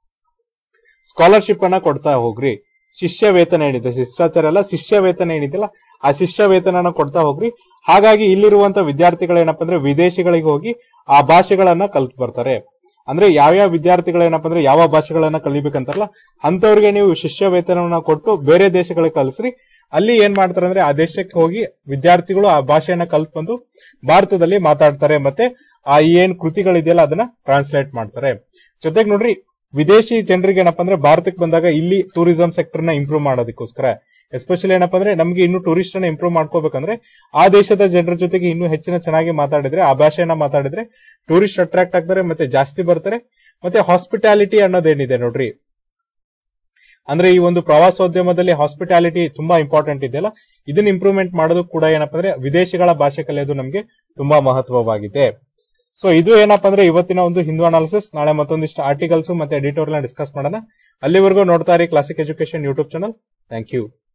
ಸ್ಕಾಲರ್ಶಿಪ್ ಅನ್ನ ಕೊಡ್ತಾ ಹೋಗ್ರಿ ಶಿಷ್ಯ ವೇತನ ಏನಿದೆ ಶಿಷ್ಟಾಚಾರ ಅಲ್ಲ ಶಿಷ್ಯ ವೇತನ ಏನಿದೆಯಲ್ಲ ಆ ಶಿಷ್ಯ ವೇತನನ ಕೊಡ್ತಾ ಹೋಗ್ರಿ ಹಾಗಾಗಿ ಇಲ್ಲಿರುವಂತ ವಿದ್ಯಾರ್ಥಿಗಳು ಏನಪ್ಪಾ ಅಂದ್ರೆ ವಿದೇಶಗಳಿಗೆ ಹೋಗಿ ಆ ಭಾಷೆಗಳನ್ನ ಕಲ್ತ್ ಬರ್ತಾರೆ ಅಂದ್ರೆ ಯಾವ್ಯಾವ ವಿದ್ಯಾರ್ಥಿಗಳು ಏನಪ್ಪಾ ಅಂದ್ರೆ ಯಾವ ಭಾಷೆಗಳನ್ನ ಕಲಿಬೇಕಂತಾರಲ್ಲ ಅಂತವ್ರಿಗೆ ನೀವು ಶಿಷ್ಯ ವೇತನವನ್ನ ಕೊಟ್ಟು ಬೇರೆ ದೇಶಗಳಿಗೆ ಕಲಿಸ್ರಿ ಅಲ್ಲಿ ಏನ್ ಮಾಡ್ತಾರೆ ಅಂದ್ರೆ ಆ ದೇಶಕ್ಕೆ ಹೋಗಿ ವಿದ್ಯಾರ್ಥಿಗಳು ಆ ಭಾಷೆಯನ್ನ ಕಲ್ತ್ ಬಂದು ಭಾರತದಲ್ಲಿ ಮಾತಾಡ್ತಾರೆ ಮತ್ತೆ ಆ ಏನ್ ಕೃತಿಗಳಿದೆಯಲ್ಲ ಅದನ್ನ ಟ್ರಾನ್ಸ್ಲೇಟ್ ಮಾಡ್ತಾರೆ ಜೊತೆಗೆ ನೋಡ್ರಿ ವಿದೇಶಿ ಜನರಿಗೆ ಏನಪ್ಪಾ ಅಂದ್ರೆ ಭಾರತಕ್ಕೆ ಬಂದಾಗ ಇಲ್ಲಿ ಟೂರಿಸಂ ಸೆಕ್ಟರ್ ನ ಇಂಪ್ರೂವ್ ಮಾಡೋದಕ್ಕೋಸ್ಕರ ಎಸ್ಪೆಷಲಿ ಏನಪ್ಪಾ ಅಂದ್ರೆ ನಮ್ಗೆ ಇನ್ನು ಟೂರಿಸ್ಟ್ ಅನ್ನ ಇಂಪ್ರೂವ್ ಮಾಡ್ಕೋಬೇಕಂದ್ರೆ ಆ ದೇಶದ ಜನರ ಜೊತೆಗೆ ಇನ್ನೂ ಹೆಚ್ಚಿನ ಚೆನ್ನಾಗಿ ಮಾತಾಡಿದ್ರೆ ಆ ಭಾಷೆಯನ್ನ ಮಾತಾಡಿದ್ರೆ ಟೂರಿಸ್ಟ್ ಅಟ್ರಾಕ್ಟ್ ಆಗ್ತಾರೆ ಮತ್ತೆ ಜಾಸ್ತಿ ಬರ್ತಾರೆ ಮತ್ತೆ ಹಾಸ್ಪಿಟಾಲಿಟಿ ಅನ್ನೋದೇನಿದೆ ನೋಡ್ರಿ ಅಂದ್ರೆ ಈ ಒಂದು ಪ್ರವಾಸೋದ್ಯಮದಲ್ಲಿ ಹಾಸ್ಪಿಟಾಲಿಟಿ ತುಂಬಾ ಇಂಪಾರ್ಟೆಂಟ್ ಇದೆಯಲ್ಲ ಇದನ್ನ ಇಂಪ್ರೂವ್ಮೆಂಟ್ ಮಾಡೋದು ಕೂಡ ಏನಪ್ಪಾ ಅಂದ್ರೆ ವಿದೇಶಿಗಳ ಭಾಷೆ ಕಲಿಯೋದು ನಮಗೆ ತುಂಬಾ ಮಹತ್ವವಾಗಿದೆ ಸೊ ಇದು ಏನಪ್ಪಾ ಅಂದ್ರೆ ಇವತ್ತಿನ ಒಂದು ಹಿಂದೂ ಅನಾಲಿಸಿಸ್ ನಾಳೆ ಮತ್ತೊಂದಿಷ್ಟು ಆರ್ಟಿಕಲ್ಸ್ ಮತ್ತೆ ಎಡಿಟೋರಿಯಲ್ ಡಿಸ್ಕಸ್ ಮಾಡೋಣ ಅಲ್ಲಿವರೆಗೂ ನೋಡ್ತಾ ಇರಿ classic education YouTube channel thank you